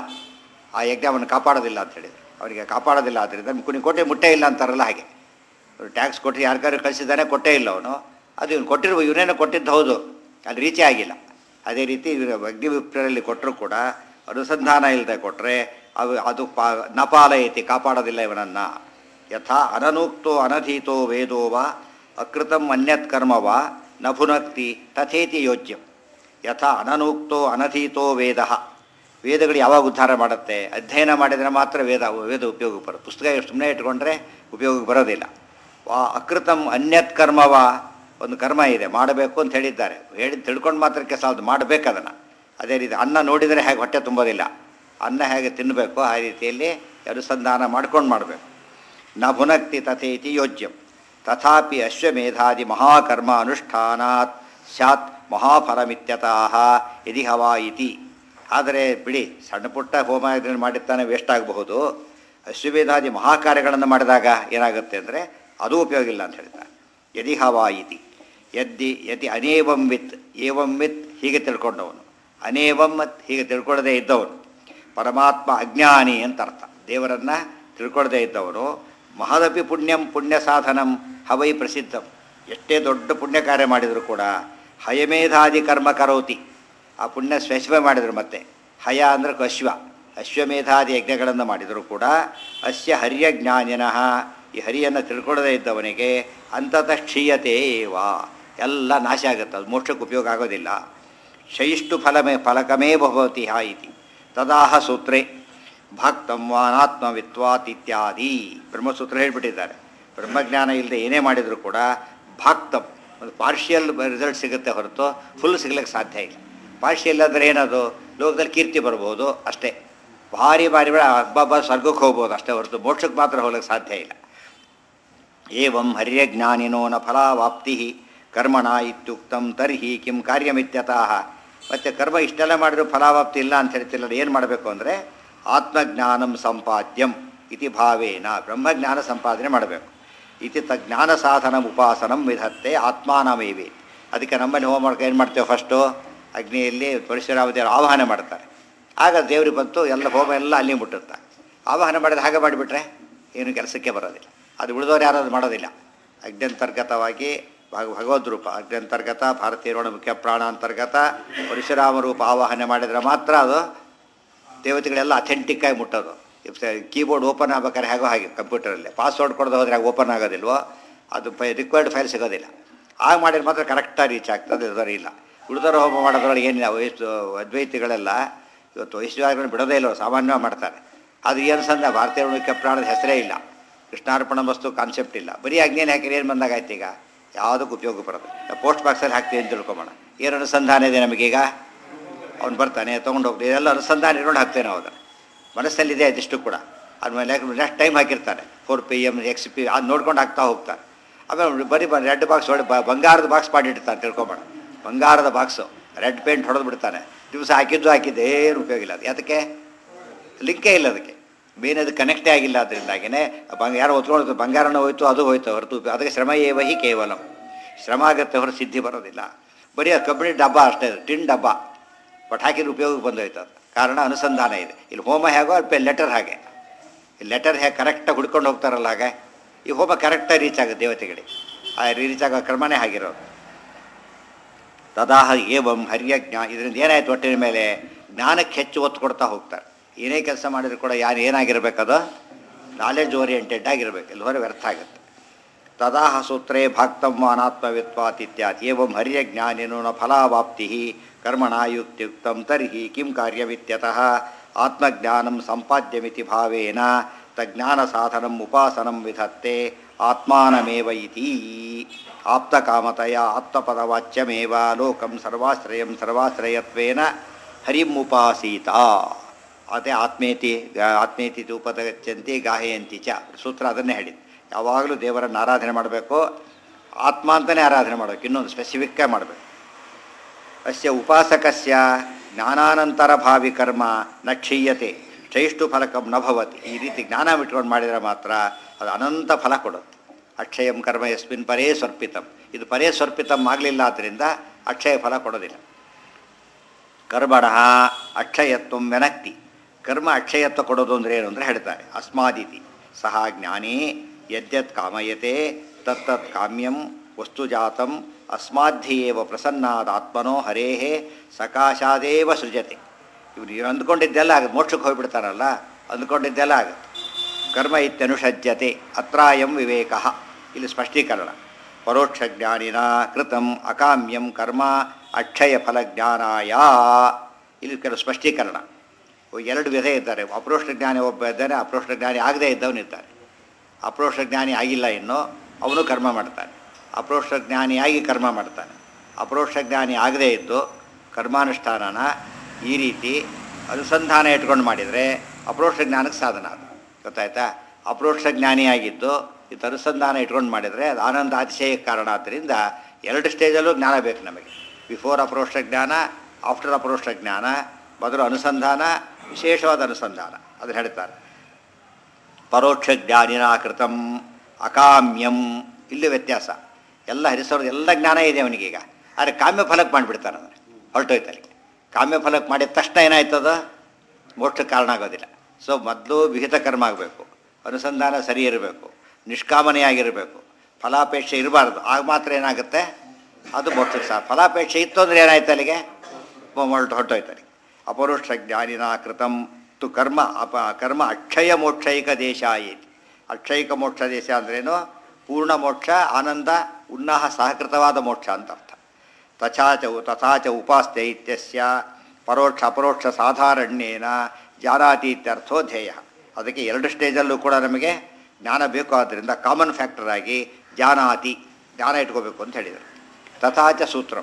ಆ ಯಜ್ಞ ಅವನು ಕಾಪಾಡೋದಿಲ್ಲ ಅಂತ ಹೇಳಿದ್ರು ಅವರಿಗೆ ಕಾಪಾಡೋದಿಲ್ಲ ಆದ್ದರಿಂದ ಕುನಿ ಕೊಟ್ಟೆ ಮುಟ್ಟೆ ಇಲ್ಲ ಅಂತಾರಲ್ಲ ಹಾಗೆ ಟ್ಯಾಕ್ಸ್ ಕೊಟ್ಟು ಯಾರಿಗಾರು ಕಳಿಸಿದ್ದಾನೆ ಕೊಟ್ಟೇ ಇಲ್ಲ ಅವನು ಅದು ಇವನು ಕೊಟ್ಟಿರುವ ಇವನೇನೋ ಕೊಟ್ಟಿದ್ದು ಹೌದು ಅದು ರೀಚೇ ಆಗಿಲ್ಲ ಅದೇ ರೀತಿ ಇವರು ಅಗ್ನಿ ವಿಪ್ರಲ್ಲಿ ಕೊಟ್ಟರು ಕೂಡ ಅನುಸಂಧಾನ ಇಲ್ಲದೆ ಕೊಟ್ಟರೆ ಅವು ಅದು ಪಾ ನಪಾಲಯತಿ ಕಾಪಾಡೋದಿಲ್ಲ ಇವನನ್ನು ಯಥಾ ಅನನೂಕ್ತೋ ಅನಧೀತೋ ವೇದೋ ವಾ ಅಕೃತಂ ಅನ್ಯತ್ ಕರ್ಮ ವಾ ನ ಪುನಕ್ತಿ ತಥೇತಿ ಯೋಜ್ಯಂ ಯಥಾ ಅನನೂಕ್ತೋ ಅನಧೀತೋ ವೇದ ವೇದಗಳು ಯಾವಾಗ ಉದ್ಧಾರ ಮಾಡುತ್ತೆ ಅಧ್ಯಯನ ಮಾಡಿದರೆ ಮಾತ್ರ ವೇದ ವೇದ ಉಪಯೋಗಕ್ಕೆ ಬರುತ್ತೆ ಪುಸ್ತಕ ಸುಮ್ಮನೆ ಇಟ್ಕೊಂಡ್ರೆ ಉಪಯೋಗಕ್ಕೆ ಬರೋದಿಲ್ಲ ವಾ ಅಕೃತಂ ಅನ್ಯತ್ ಕರ್ಮವ ಒಂದು ಕರ್ಮ ಇದೆ ಮಾಡಬೇಕು ಅಂತ ಹೇಳಿದ್ದಾರೆ ಹೇಳಿ ತಿಳ್ಕೊಂಡು ಮಾತ್ರಕ್ಕೆ ಸಾಲದು ಮಾಡಬೇಕು ಅದನ್ನು ಅದೇ ರೀತಿ ಅನ್ನ ನೋಡಿದರೆ ಹೇಗೆ ಹೊಟ್ಟೆ ತುಂಬೋದಿಲ್ಲ ಅನ್ನ ಹೇಗೆ ತಿನ್ನಬೇಕು ಆ ರೀತಿಯಲ್ಲಿ ಅನುಸಂಧಾನ ಮಾಡ್ಕೊಂಡು ಮಾಡಬೇಕು ನ ಭುನಕ್ತಿ ತಥೇತಿ ಯೋಜ್ಯಂ ತಥಾಪಿ ಅಶ್ವಮೇಧಾದಿ ಮಹಾಕರ್ಮ ಅನುಷ್ಠಾನಾತ್ ಸ್ಯಾತ್ ಮಹಾಫಲಮಿತ್ಯತಃ ಯದಿ ಹವಾ ಇತಿ ಆದರೆ ಬಿಡಿ ಸಣ್ಣ ಪುಟ್ಟ ಹೋಮ ಇದನ್ನು ಮಾಡಿರ್ತಾನೆ ವೇಸ್ಟ್ ಆಗಬಹುದು ಅಶ್ವಮೇಧಾದಿ ಮಹಾಕಾರ್ಯಗಳನ್ನು ಮಾಡಿದಾಗ ಏನಾಗುತ್ತೆ ಅಂದರೆ ಅದು ಉಪಯೋಗ ಇಲ್ಲ ಅಂತ ಹೇಳ್ತಾರೆ ಯದಿ ಹವಾ ಇತಿ ಯದ್ದಿ ಯದಿ ಅನೇವಂ ವಿತ್ ಏವಂ ವಿತ್ ಹೀಗೆ ತಿಳ್ಕೊಂಡವನು ಅನೇವಂ ಮತ್ ಹೀಗೆ ತಿಳ್ಕೊಳ್ಳದೆ ಇದ್ದವನು ಪರಮಾತ್ಮ ಅಜ್ಞಾನಿ ಅಂತ ಅರ್ಥ ದೇವರನ್ನು ತಿಳ್ಕೊಳ್ಳದೆ ಇದ್ದವನು ಮಹದಪಿ ಪುಣ್ಯಂ ಪುಣ್ಯ ಸಾಧನಂ ಹವೈ ಪ್ರಸಿದ್ಧಂ ಎಷ್ಟೇ ದೊಡ್ಡ ಪುಣ್ಯ ಕಾರ್ಯ ಮಾಡಿದರೂ ಕೂಡ ಹಯಮೇಧಾದಿ ಕರ್ಮ ಕರೋತಿ ಆ ಪುಣ್ಯ ಸ್ಪೆಸಿಫೈ ಮಾಡಿದರು ಮತ್ತೆ ಹಯ ಅಂದರೆ ಅಶ್ವ ಅಶ್ವಮೇಧಾದಿ ಯಜ್ಞಗಳನ್ನು ಮಾಡಿದರೂ ಕೂಡ ಅಸ್ಯ ಹರ್ಯ ಜ್ಞಾನಿನಃ ಈ ಹರಿಯನ್ನು ತಿಳ್ಕೊಳ್ಳದೇ ಇದ್ದವನಿಗೆ ಅಂತತಃ ಕ್ಷೀಯತೆ ವಾ ಎಲ್ಲ ನಾಶ ಆಗುತ್ತೆ ಅದು ಮೋಕ್ಷಕ್ಕೆ ಉಪಯೋಗ ಆಗೋದಿಲ್ಲ ಶೈಷ್ಟು ಫಲಮೇ ಫಲಕಮೇ ಭವತಿ ಹಾ ಇತಿ ತದಾಹ ಸೂತ್ರೇ ಭಕ್ತಂ ವಾನಾತ್ಮವಿತ್ವಾತ್ ಇತ್ಯಾದಿ ಬ್ರಹ್ಮಸೂತ್ರ ಹೇಳಿಬಿಟ್ಟಿದ್ದಾರೆ ಬ್ರಹ್ಮಜ್ಞಾನ ಇಲ್ಲದೆ ಏನೇ ಮಾಡಿದರೂ ಕೂಡ ಭಕ್ತಂ ಒಂದು ಪಾರ್ಷಿಯಲ್ ರಿಸಲ್ಟ್ ಸಿಗುತ್ತೆ ಹೊರತು ಫುಲ್ ಸಿಗ್ಲಿಕ್ಕೆ ಸಾಧ್ಯ ಇಲ್ಲ ಪಾರ್ಷಿಯಲ್ ಅಂದರೆ ಏನದು ಲೋಕದಲ್ಲಿ ಕೀರ್ತಿ ಬರ್ಬೋದು ಅಷ್ಟೇ ಭಾರಿ ಭಾರಿ ಬೇಡ ಹಬ್ಬ ಸ್ವರ್ಗಕ್ಕೆ ಹೋಗ್ಬೋದು ಅಷ್ಟೇ ಹೊರತು ಮೋಕ್ಷಕ್ಕೆ ಮಾತ್ರ ಹೋಗ್ಲಿಕ್ಕೆ ಸಾಧ್ಯ ಇಲ್ಲ ಏವಂ ಹರ್ಯಜ್ಞಾನಿನೋ ನ ಫಲಾವಾಪ್ತಿ ಕರ್ಮಣ ಇತ್ಯುಕ್ತಂ ತರ್ಹಿ ಕಿಂ ಕಾರ್ಯಮಿತ್ಯತಃ ಮತ್ತು ಕರ್ಮ ಇಷ್ಟೆಲ್ಲ ಮಾಡಿದ್ರು ಫಲಾವಾಪ್ತಿ ಇಲ್ಲ ಅಂತ ಹೇಳ್ತಿಲ್ಲ ಏನು ಮಾಡಬೇಕು ಅಂದರೆ ಆತ್ಮಜ್ಞಾನಂ ಸಂಪಾದ್ಯಂ ಇತಿ ಭಾವೇನ ಬ್ರಹ್ಮಜ್ಞಾನ ಸಂಪಾದನೆ ಮಾಡಬೇಕು ಇತಿ ತಜ್ಞಾನ ಸಾಧನ ಉಪಾಸನಂ ವಿಧತ್ತೆ ಆತ್ಮಾನಮೇವಿ ಅದಕ್ಕೆ ನಮ್ಮಲ್ಲಿ ಹೋಮ ಮಾಡ್ಕೊ ಏನು ಮಾಡ್ತೇವೆ ಫಸ್ಟು ಅಗ್ನಿಯಲ್ಲಿ ಪರಶುರಾಮ ದೇವರು ಆವಾಹನೆ ಮಾಡ್ತಾರೆ ಆಗ ದೇವ್ರಿಗೆ ಬಂತು ಎಲ್ಲ ಹೋಮ ಎಲ್ಲ ಅಲ್ಲಿ ಮುಟ್ಟಿರ್ತಾರೆ ಆವಾಹನೆ ಮಾಡಿದ್ರೆ ಹಾಗೆ ಮಾಡಿಬಿಟ್ರೆ ಏನು ಕೆಲಸಕ್ಕೆ ಬರೋದಿಲ್ಲ ಅದು ಉಳಿದವ್ರು ಯಾರು ಅದು ಮಾಡೋದಿಲ್ಲ ಅಗ್ನ್ಯಂತರ್ಗತವಾಗಿ ಭಗ ಭಗವದ್ ರೂಪ ಅಗ್ನ್ಯಂತರ್ಗತ ಭಾರತೀಯರೋಣ ಮುಖ್ಯ ಪ್ರಾಣ ಅಂತರ್ಗತ ಪರಶುರಾಮ ರೂಪ ಆವಾಹನೆ ಮಾಡಿದರೆ ಮಾತ್ರ ಅದು ದೇವತೆಗಳೆಲ್ಲ ಅಥೆಂಟಿಕ್ಕಾಗಿ ಮುಟ್ಟೋದು ಕೀಬೋರ್ಡ್ ಓಪನ್ ಆಗ್ಬೇಕಾದ್ರೆ ಹೇಗೋ ಹಾಗೆ ಕಂಪ್ಯೂಟರಲ್ಲಿ ಪಾಸ್ವರ್ಡ್ ಕೊಡೋದು ಹೋದರೆ ಹಾಗೆ ಓಪನ್ ಆಗೋದಿಲ್ವೋ ಅದು ಫೈ ರಿಕ್ವೈರ್ಡ್ ಫೈಲ್ ಸಿಗೋದಿಲ್ಲ ಆಗ ಮಾಡಿದ್ರೆ ಮಾತ್ರ ಕರೆಕ್ಟಾಗಿ ರೀಚ್ ಆಗ್ತದೆ ಇಲ್ದವ್ರು ಇಲ್ಲ ಉಳಿದವರು ಹೋಮ ಮಾಡೋದ್ರೊಳಗೆ ಏನಿಲ್ಲ ವಯಸ್ಸು ಅದ್ವೈತಿಗಳೆಲ್ಲ ಇವತ್ತು ವಯಸ್ಸುಗಳನ್ನು ಬಿಡೋದೇ ಇಲ್ಲ ಸಾಮಾನ್ಯವಾಗಿ ಮಾಡ್ತಾರೆ ಅದು ಏನು ಸಂದ ಭಾರತೀಯ ಮುಖ್ಯ ಪ್ರಾಣದ ಹೆಸರೇ ಇಲ್ಲ ಕೃಷ್ಣಾರ್ಪಣ ವಸ್ತು ಕಾನ್ಸೆಪ್ಟ್ ಇಲ್ಲ ಬರೀ ಅಗ್ನಿಯಲ್ಲಿ ಹಾಕಿದ್ರೆ ಏನು ಬಂದಾಗಾಯ್ತು ಈಗ ಯಾವುದಕ್ಕೂ ಉಪಯೋಗ ಬರೋದು ಪೋಸ್ಟ್ ಬಾಕ್ಸಲ್ಲಿ ಹಾಕ್ತೀವಿ ಅಂತ ತಿಳ್ಕೊಬೋಣ ಏನು ಅನುಸಂಧಾನ ಇದೆ ನಮಗೀಗ ಅವ್ನು ಬರ್ತಾನೆ ತೊಗೊಂಡು ಹೋಗ್ತೀವಿ ಇದೆಲ್ಲ ಅನುಸಂಧಾನ ಇಟ್ಕೊಂಡು ಹಾಕ್ತೇವೆ ನಾವು ಅದನ್ನು ಮನಸ್ಸಲ್ಲಿದೆ ಅದಿಷ್ಟು ಕೂಡ ಆಮೇಲೆ ನೆಕ್ಸ್ಟ್ ಟೈಮ್ ಹಾಕಿರ್ತಾನೆ four P M X P ಅದು ನೋಡ್ಕೊಂಡು ಹಾಕ್ತಾ ಹೋಗ್ತಾರೆ ಆಮೇಲೆ ಬರೀ ಬ ರೆಡ್ ಬಾಕ್ಸ್ ಹೊಡೆ ಬ- ಬಂಗಾರದ ಬಾಕ್ಸ್ ಮಾಡಿಟ್ಟಿರ್ತಾನೆ ತಿಳ್ಕೊಬೇಡ ಬಂಗಾರದ ಬಾಕ್ಸು ರೆಡ್ ಪೇಂಟ್ ಹೊಡೆದು ಬಿಡ್ತಾನೆ ದಿವಸ ಹಾಕಿದ್ದು ಹಾಕಿದ್ದು ಏನು ಉಪಯೋಗ ಇಲ್ಲ ಅದು ಅದಕ್ಕೆ ಲಿಂಕೇ ಇಲ್ಲ ಅದಕ್ಕೆ ಮೇನ್ ಅದು ಕನೆಕ್ಟೇ ಆಗಿಲ್ಲ ಅದರಿಂದಾಗಿನೇ ಬಂಗ ಯಾರೋ ಹೊತ್ಕೊಂಡು ಬಂಗಾರನ ಹೋಯ್ತು ಅದು ಹೋಯ್ತು ಹೊರತು ಅದಕ್ಕೆ ಶ್ರಮ ಏವಹಿ ಕೇವಲ ಶ್ರಮ ಆಗುತ್ತೆ ಹೊರ ಸಿದ್ಧಿ ಬರೋದಿಲ್ಲ ಬರೀ ಅದು ಕಬ್ಬಿಣ ಡಬ್ಬ ಅಷ್ಟೇ ಅದು ಟಿನ್ ಡಬ್ಬ ಬಟ್ ಹಾಕಿದ್ರೆ ಉಪಯೋಗಕ್ಕೆ ಬಂದೋಯ್ತು ಅದು ಕಾರಣ ಅನುಸಂಧಾನ ಇದೆ ಇಲ್ಲಿ ಹೋಮ ಹೇಗೋ ಅಲ್ಲಿ ಲೆಟರ್ ಹಾಗೆ ಈ ಲೆಟರ್ ಹೇಗೆ ಕರೆಕ್ಟಾಗಿ ಹುಡ್ಕೊಂಡು ಹೋಗ್ತಾರಲ್ಲ ಹಾಗೆ ಈ ಹೋಮ ಕರೆಕ್ಟಾಗಿ ರೀಚ್ ಆಗುತ್ತೆ ದೇವತೆಗಳಿಗೆ ಆ ರೀಚ್ ಆಗೋ ಕ್ರಮನೇ ಆಗಿರೋದು ತದಾಹ ಏವಂ ಹರಿಯ ಜ್ಞಾ ಇದರಿಂದ ಏನಾಯ್ತು ಒಟ್ಟಿನ ಮೇಲೆ ಜ್ಞಾನಕ್ಕೆ ಹೆಚ್ಚು ಒತ್ತು ಕೊಡ್ತಾ ಹೋಗ್ತಾರೆ ಏನೇ ಕೆಲಸ ಮಾಡಿದ್ರು ಕೂಡ ಯಾರು ಏನಾಗಿರ್ಬೇಕದು ನಾಲೆಡ್ಜ್ ಓರಿಯೆಂಟೆಡ್ ಆಗಿರ್ಬೇಕು ಇಲ್ಲಿ ಹೊರ ವ್ಯರ್ಥ ಆಗುತ್ತೆ ತದಾಹ ಸೂತ್ರೇ ಭಾಕ್ತಂ ಅನಾತ್ಮವಿತ್ವಾತ್ ಇತ್ಯಾದಿ ಏವಂ ಹರಿಯ ಜ್ಞಾನೇನು ನ ಫಲಾವಾಪ್ತಿ ಕರ್ಮಣ ಯುಕ್ತಿಯುಕ್ತಂ ತರ್ಹಿ ಕಿಂ ಕಾರ್ಯವಿತ್ಯತಃ ಆತ್ಮಜ್ಞಾನಂ ಸಂಪಾದ್ಯಮಿತಿ ಭಾವೇನ ತಜ್ಞಾನ ಸಾಧನಂ ಉಪಾಸನಂ ವಿಧತ್ತೆ ಆತ್ಮಾನಮೇವ ಇತಿ ಆಪ್ತಕಾಮತಯ ಆತ್ಮಪದವಾಚ್ಯಮೇವ ಲೋಕಂ ಸರ್ವಾಶ್ರಯಂ ಸರ್ವಾಶ್ರಯತ್ವೇನ ಹರಿಮುಪಾಸೀತ ಅದೇ ಆತ್ಮೇತಿ ಆತ್ಮೇತಿ ಉಪದಗಚ್ಚಂತಿ ಗಾಹಯಂತಿ ಚ ಸೂತ್ರ ಅದನ್ನೇ ಹೇಳಿದ್ದು ಯಾವಾಗಲೂ ದೇವರನ್ನು ಆರಾಧನೆ ಮಾಡಬೇಕು ಆತ್ಮ ಅಂತಲೇ ಆರಾಧನೆ ಮಾಡಬೇಕು ಇನ್ನೊಂದು ಸ್ಪೆಸಿಫಿಕ್ಕಾಗಿ ಮಾಡಬೇಕು ಅಸ್ಯ ಉಪಾಸಕಸ್ಯ ಜ್ಞಾನಾನಂತರ ಭಾವಿ ಕರ್ಮ ನ ಕ್ಷೀಯತೆ ಕ್ಷಯಿಷ್ಟು ಫಲಕಂ ನ ಭವತಿ ಈ ರೀತಿ ಜ್ಞಾನ ಬಿಟ್ಕೊಂಡು ಮಾಡಿದರೆ ಮಾತ್ರ ಅದು ಅನಂತ ಫಲ ಕೊಡುತ್ತೆ ಅಕ್ಷಯಂ ಕರ್ಮ ಯಸ್ಮಿನ್ ಪರೇ ಸ್ವರ್ಪಿತಂ ಇದು ಪರೇ ಸ್ವರ್ಪಿತಂ ಆಗಲಿಲ್ಲ ಆದ್ದರಿಂದ ಅಕ್ಷಯ ಫಲ ಕೊಡೋದಿಲ್ಲ ಕರ್ಮಣ ಅಕ್ಷಯತ್ವ ವೆನಕ್ತಿ ಕರ್ಮ ಅಕ್ಷಯತ್ವ ಕೊಡೋದು ಅಂದರೆ ಏನು ಅಂದರೆ ಹೇಳ್ತಾರೆ ಅಸ್ಮಾದಿತಿ ಸಹ ಜ್ಞಾನೇ ಯದ್ಯತ್ ಕಾಮಯತೆ ತತ್ತತ್ ಕಾಮ್ಯಂ ವಸ್ತುಜಾತಂ ಅಸ್ಮಾಧ್ಯೇವ ಪ್ರಸನ್ನಾದ ಆತ್ಮನೋ ಹರೇಹೇ ಸಕಾಶಾದೇವ ಸೃಜತೆ ಇವ್ರು ಅಂದ್ಕೊಂಡಿದ್ದೆಲ್ಲ ಆಗುತ್ತೆ ಮೋಕ್ಷಕ್ಕೆ ಹೋಗ್ಬಿಡ್ತಾರಲ್ಲ ಅಂದ್ಕೊಂಡಿದ್ದೆಲ್ಲ ಆಗುತ್ತೆ ಕರ್ಮ ಇತ್ಯನುಷಜ್ಯತೆ ಅತ್ರಾಯಂ ವಿವೇಕ ಇಲ್ಲಿ ಸ್ಪಷ್ಟೀಕರಣ ಪರೋಕ್ಷ ಜ್ಞಾನಿನ ಕೃತಂ ಅಕಾಮ್ಯಂ ಕರ್ಮ ಅಕ್ಷಯ ಫಲ ಜ್ಞಾನಾಯ ಇಲ್ಲಿ ಕೆಲವು ಸ್ಪಷ್ಟೀಕರಣ ಎರಡು ವಿಧ ಇದ್ದಾರೆ ಅಪ್ರೋಷ್ಟ ಜ್ಞಾನಿ ಒಬ್ಬ ಇದ್ದಾನೆ ಅಪ್ರೋಷ್ಟ ಜ್ಞಾನಿ ಆಗದೇ ಇದ್ದವನಿದ್ದಾನೆ ಅಪ್ರೋಷ್ಟ ಜ್ಞಾನಿ ಆಗಿಲ್ಲ ಇನ್ನು ಅವನು ಕರ್ಮ ಮಾಡ್ತಾನೆ ಅಪ್ರೋಷ್ಟ ಜ್ಞಾನಿಯಾಗಿ ಕರ್ಮ ಮಾಡ್ತಾನೆ ಅಪ್ರೋಷ್ಟ ಜ್ಞಾನಿ ಆಗದೇ ಇದ್ದು ಕರ್ಮಾನುಷ್ಠಾನನ ಈ ರೀತಿ ಅನುಸಂಧಾನ ಇಟ್ಕೊಂಡು ಮಾಡಿದರೆ ಅಪ್ರೋಷ್ಟ ಜ್ಞಾನಕ್ಕೆ ಸಾಧನ ಅದು ಗೊತ್ತಾಯ್ತಾ ಅಪ್ರೋಕ್ಷ ಜ್ಞಾನಿಯಾಗಿದ್ದು ಇದು ಅನುಸಂಧಾನ ಇಟ್ಕೊಂಡು ಮಾಡಿದರೆ ಅದು ಆನಂದ ಅತಿಶಯಕ್ಕೆ ಕಾರಣ ಆದ್ದರಿಂದ ಎರಡು ಸ್ಟೇಜಲ್ಲೂ ಜ್ಞಾನ ಬೇಕು ನಮಗೆ ಬಿಫೋರ್ ಅಪ್ರೋಷ್ಟ ಜ್ಞಾನ ಆಫ್ಟರ್ ಅಪ್ರೋಷ್ಟ ಜ್ಞಾನ ಮೊದಲು ಅನುಸಂಧಾನ ವಿಶೇಷವಾದ ಅನುಸಂಧಾನ ಅದನ್ನು ಹೇಳ್ತಾರೆ ಪರೋಕ್ಷ ಜ್ಞಾನಿನ ಕೃತಂ ಅಕಾಮ್ಯಂ ಇಲ್ಲಿ ವ್ಯತ್ಯಾಸ ಎಲ್ಲ ಹರಿಸೋದು ಎಲ್ಲ ಜ್ಞಾನ ಇದೆ ಅವನಿಗೀಗ ಆದರೆ ಕಾಮ್ಯ ಫಲಕ್ಕೆ ಮಾಡಿಬಿಡ್ತಾನೆ ಅದನ್ನು ಹೊರಟೋಯ್ತಲ್ಲಿ ಕಾಮ್ಯ ಫಲಕ್ಕೆ ಮಾಡಿದ ತಕ್ಷಣ ಏನಾಯ್ತದ ಮೋಕ್ಷಕ್ಕೆ ಕಾರಣ ಆಗೋದಿಲ್ಲ ಸೊ ಮೊದಲು ವಿಹಿತ ಕರ್ಮ ಆಗಬೇಕು ಅನುಸಂಧಾನ ಸರಿ ಇರಬೇಕು ನಿಷ್ಕಾಮನೆಯಾಗಿರಬೇಕು ಫಲಾಪೇಕ್ಷೆ ಇರಬಾರ್ದು ಆಗ ಮಾತ್ರ ಏನಾಗುತ್ತೆ ಅದು ಮೋಕ್ಷಕ್ಕೆ ಸಹ ಫಲಾಪೇಕ್ಷೆ ಇತ್ತು ಅಂದರೆ ಏನಾಯ್ತು ಅಲ್ಲಿಗೆ ಹೊರಟು ಹೊರಟೋಯ್ತು ಅಲ್ಲಿಗೆ ಅಪರೋಕ್ಷ ಜ್ಞಾನಿನ ಕೃತಂ ತು ಕರ್ಮ ಅಪ ಕರ್ಮ ಅಕ್ಷಯ ಮೋಕ್ಷೈಕ ದೇಶ ಐತಿ ಅಕ್ಷಯಿಕ ಮೋಕ್ಷ ದೇಶ ಅಂದ್ರೇನು ಪೂರ್ಣ ಮೋಕ್ಷ ಆನಂದ ಉನ್ನಾಹ ಸಹಕೃತವಾದ ಮೋಕ್ಷ ಅಂತ ಅರ್ಥ ತಥಾಚ ತಥಾಚ ಉಪಾಸ್ತೆ ಇತ್ಯಸ್ಯ ಪರೋಕ್ಷ ಅಪರೋಕ್ಷ ಸಾಧಾರಣ್ಯೇನ ಜಾನಾತಿ ಇತ್ಯರ್ಥೋ ಧ್ಯೇಯ ಅದಕ್ಕೆ ಎರಡು ಸ್ಟೇಜಲ್ಲೂ ಕೂಡ ನಮಗೆ ಜ್ಞಾನ ಬೇಕು ಆದ್ದರಿಂದ ಕಾಮನ್ ಫ್ಯಾಕ್ಟರ್ ಆಗಿ ಜಾನಾತಿ ಜ್ಞಾನ ಇಟ್ಕೋಬೇಕು ಅಂತ ಹೇಳಿದರು ತಥಾಚ ಸೂತ್ರ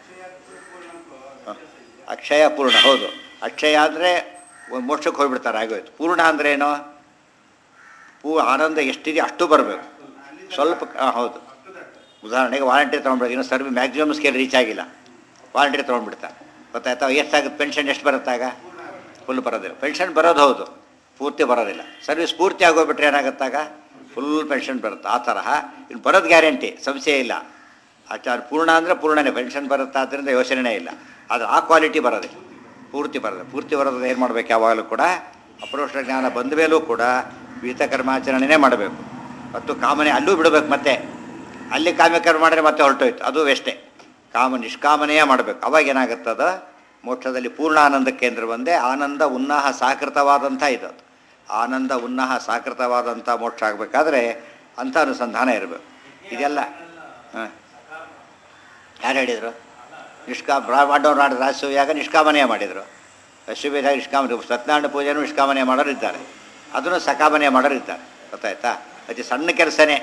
ಅಕ್ಷಯ ಪೂರ್ಣ ಹೌದು ಅಕ್ಷಯ ಅಂದರೆ ಮೋಕ್ಷಕ್ಕೆ ಹೋಗ್ಬಿಡ್ತಾರೆ ಆಗೋಯ್ತು ಪೂರ್ಣ ಅಂದ್ರೆ ಏನು ಪೂ ಆನಂದ ಎಷ್ಟಿದೆ ಅಷ್ಟು ಬರಬೇಕು ಸ್ವಲ್ಪ ಹಾಂ ಹೌದು ಉದಾಹರಣೆಗೆ ವಾರಂಟಿ ತೊಗೊಂಡ್ಬಿಡ್ತಾರೆ ಇನ್ನೂ ಸರ್ವಿ ಮ್ಯಾಕ್ಸಿಮಮ್ ಸ್ಕೇಲ್ ರೀಚ್ ಆಗಿಲ್ಲ ವಾರಂಟಿ ತೊಗೊಂಡ್ಬಿಡ್ತಾರೆ ಗೊತ್ತಾಯ್ತಾ ಎಷ್ಟಾಗುತ್ತೆ ಪೆನ್ಷನ್ ಎಷ್ಟು ಬರುತ್ತಾಗ ಫುಲ್ ಬರೋದಿಲ್ಲ ಪೆನ್ಷನ್ ಬರೋದು ಹೌದು ಪೂರ್ತಿ ಬರೋದಿಲ್ಲ ಸರ್ವಿಸ್ ಪೂರ್ತಿ ಆಗೋಗ್ಬಿಟ್ರೆ ಏನಾಗುತ್ತಾಗ ಫುಲ್ ಪೆನ್ಷನ್ ಬರುತ್ತೆ ಆ ತರಹ ಇನ್ನು ಬರೋದು ಗ್ಯಾರಂಟಿ ಸಂಶಯ ಇಲ್ಲ ಆಚಾರ ಪೂರ್ಣ ಅಂದರೆ ಪೂರ್ಣನೇ ಪೆನ್ಷನ್ ಬರುತ್ತೆ ಆದ್ದರಿಂದ ಯೋಚನೆ ಇಲ್ಲ ಆದರೆ ಆ ಕ್ವಾಲಿಟಿ ಬರೋದಿಲ್ಲ ಪೂರ್ತಿ ಬರೋದು ಪೂರ್ತಿ ಬರೋದು ಏನು ಮಾಡಬೇಕು ಯಾವಾಗಲೂ ಕೂಡ ಅಪರೋಕ್ಷ ಜ್ಞಾನ ಬಂದ ಮೇಲೂ ಕೂಡ ವಿಹಿತ ಕರ್ಮಾಚರಣೆನೇ ಮಾಡಬೇಕು ಮತ್ತು ಕಾಮನೆ ಅಲ್ಲೂ ಬಿಡಬೇಕು ಮತ್ತೆ ಅಲ್ಲಿ ಕಾಮ್ಯ ಕರ್ಮ ಮಾಡಿದ್ರೆ ಮತ್ತೆ ಹೊರಟೋಯ್ತು ಅದು ವೆಷ್ಟೇ ಕಾಮ ನಿಷ್ಕಾಮನೆಯೇ ಮಾಡಬೇಕು ಅವಾಗ ಏನಾಗುತ್ತದ ಮೋಕ್ಷದಲ್ಲಿ ಪೂರ್ಣ ಆನಂದ ಕೇಂದ್ರ ಬಂದೆ ಆನಂದ ಉನ್ನಾಹ ಸಾಕೃತವಾದಂಥ ಇದು ಅದು. ಆನಂದ ಉನ್ನಾಹ ಸಾಕೃತವಾದಂಥ ಮೋಕ್ಷ ಆಗಬೇಕಾದ್ರೆ ಅಂಥ ಅನುಸಂಧಾನ ಇರಬೇಕು ಇದೆಲ್ಲ ಹಾಂ ಯಾರು ಹೇಳಿದರು ನಿಷ್ಕಾ ಬ್ರಾಹ್ಮಣವ್ರು ಮಾಡಿದ್ರು ರಾಜಸೂಯಾಗ ನಿಷ್ಕಾಮನೆಯ ಮಾಡಿದರು ಅಶ್ವಮೇಧ ನಿಷ್ಕಾಮನೆ ಸತ್ಯನಾರಾಯಣ ಪೂಜೆನೂ ನಿಷ್ಕಾಮನೆ ಮಾಡೋರು ಇದ್ದಾರೆ ಅದನ್ನು ಸಕಾಮನೆ ಮಾಡೋರು ಇದ್ದಾರೆ ಗೊತ್ತಾಯ್ತಾ ಅತಿ ಸಣ್ಣ ಕೆಲಸನೇ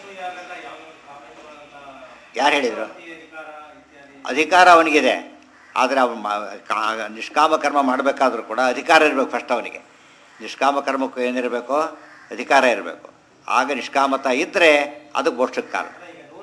ಯಾರು ಹೇಳಿದರು ಅಧಿಕಾರ ಅವನಿಗಿದೆ ಆದರೆ ಅವನು ನಿಷ್ಕಾಮ ಕರ್ಮ ಮಾಡಬೇಕಾದ್ರೂ ಕೂಡ ಅಧಿಕಾರ ಇರಬೇಕು ಫಸ್ಟ್ ಅವನಿಗೆ ನಿಷ್ಕಾಮ ಕರ್ಮಕ್ಕೂ ಏನಿರಬೇಕು ಅಧಿಕಾರ ಇರಬೇಕು ಆಗ ನಿಷ್ಕಾಮತ ಇದ್ದರೆ ಅದು ಮೋಕ್ಷಕ್ಕೆ ಕಾರಣ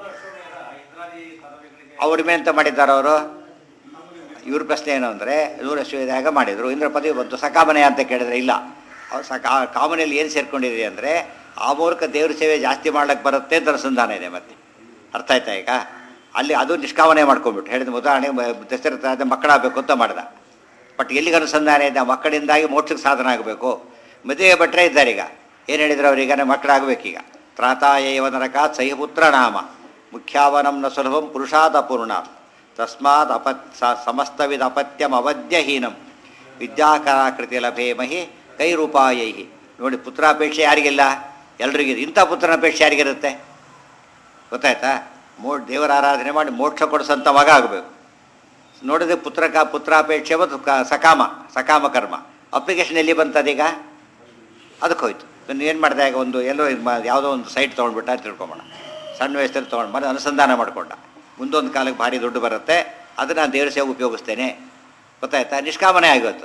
ಅವ್ರ ಮೇಲೆ ಅಂತ ಮಾಡಿದ್ದಾರೆ ಅವರು ಇವ್ರ ಪ್ರಶ್ನೆ ಏನು ಅಂದರೆ ನೂರು ಅಶ್ವದಾಗ ಮಾಡಿದರು ಇಂದ್ರ ಪದವಿ ಬಂತು ಸಕಾಮನೆ ಅಂತ ಕೇಳಿದ್ರೆ ಇಲ್ಲ ಅವ್ರು ಸಕಾ ಕಾಮನೆಯಲ್ಲಿ ಏನು ಸೇರ್ಕೊಂಡಿದೆ ಅಂದರೆ ಆ ಮೂಲಕ ದೇವ್ರ ಸೇವೆ ಜಾಸ್ತಿ ಮಾಡ್ಲಿಕ್ಕೆ ಬರುತ್ತೆ ಅಂತ ಅನುಸಂಧಾನ ಇದೆ ಮತ್ತೆ ಅರ್ಥ ಆಯ್ತಾ ಈಗ ಅಲ್ಲಿ ಅದು ನಿಷ್ಕಾಮನೆ ಮಾಡ್ಕೊಂಡ್ಬಿಟ್ಟು ಹೇಳಿದ ಉದಾಹರಣೆ ದಶರಥ ಮಕ್ಕಳಾಗಬೇಕು ಅಂತ ಮಾಡ್ದ ಬಟ್ ಎಲ್ಲಿಗೆ ಅನುಸಂಧಾನ ಇದೆ ಆ ಮಕ್ಕಳಿಂದಾಗಿ ಮೋಕ್ಷಕ್ಕೆ ಸಾಧನ ಆಗಬೇಕು ಮದುವೆ ಭಟ್ರೆ ಇದ್ದಾರೆ ಈಗ ಏನು ಹೇಳಿದ್ರು ಅವ್ರೀಗ ನಮ್ಮ ಮಕ್ಕಳಾಗಬೇಕೀಗ ತ್ರಾತಾಯವ ನರಕ ಸಹಿಪುತ್ರ ನಾಮ ಮುಖ್ಯಾವನಂ ನ ಸುಲಭಂ ಪುರುಷಾದ ಪೂರ್ಣ ತಸ್ಮಾತ್ ಅಪತ್ ಸ- ಸಮಸ್ತವಿಧ ಅಪತ್ಯಂ ಅವಧ್ಯಹೀನಂ ವಿದ್ಯಾಕರಾಕೃತಿ ಲಭೇಮಹಿ ಕೈರೂಪಾಯೈ ನೋಡಿ ಪುತ್ರಾಪೇಕ್ಷೆ ಯಾರಿಗಿಲ್ಲ ಎಲ್ರಿಗಿದೆ ಇಂಥ ಪುತ್ರನ ಅಪೇಕ್ಷೆ ಯಾರಿಗಿರುತ್ತೆ ಗೊತ್ತಾಯ್ತಾ ಮೋ ದೇವರ ಆರಾಧನೆ ಮಾಡಿ ಮೋಕ್ಷ ಕೊಡಿಸೋಂಥ ಮಗ ಆಗಬೇಕು ನೋಡಿದ್ರೆ ಪುತ್ರ ಕ ಪುತ್ರಾಪೇಕ್ಷೆ ಮತ್ತು ಕ- ಸಕಾಮ ಸಕಾಮ ಕರ್ಮ ಅಪ್ಲಿಕೇಶನ್ ಎಲ್ಲಿ ಬಂತದೀಗ ಅದಕ್ಕೆ ಹೋಯ್ತು ಏನು ಮಾಡಿದೆ ಈಗ ಒಂದು ಎಲ್ಲೋ ಇದ್ ಮಾ- ಯಾವುದೋ ಒಂದು ಸೈಟ್ ತೊಗೊಂಡ್ಬಿಟ್ಟ ಅಂತ ತಿಳ್ಕೊಂಬೋಣ ಸಣ್ಣ ವಯಸ್ಸಲ್ಲಿ ತೊಗೊಂಡು ಮಾಡಿ ಅನುಸಂಧಾನ ಮಾಡಿಕೊಂಡ ಮುಂದೊಂದು ಕಾಲಕ್ಕೆ ಭಾರಿ ದುಡ್ಡು ಬರುತ್ತೆ ಅದನ್ನು ನಾನು ದೇವ್ರ ಸೇವೆ ಉಪಯೋಗಿಸ್ತೇನೆ ಗೊತ್ತಾಯ್ತಾ ನಿಷ್ಕಾಮನೆ ಆಗೋಯ್ತು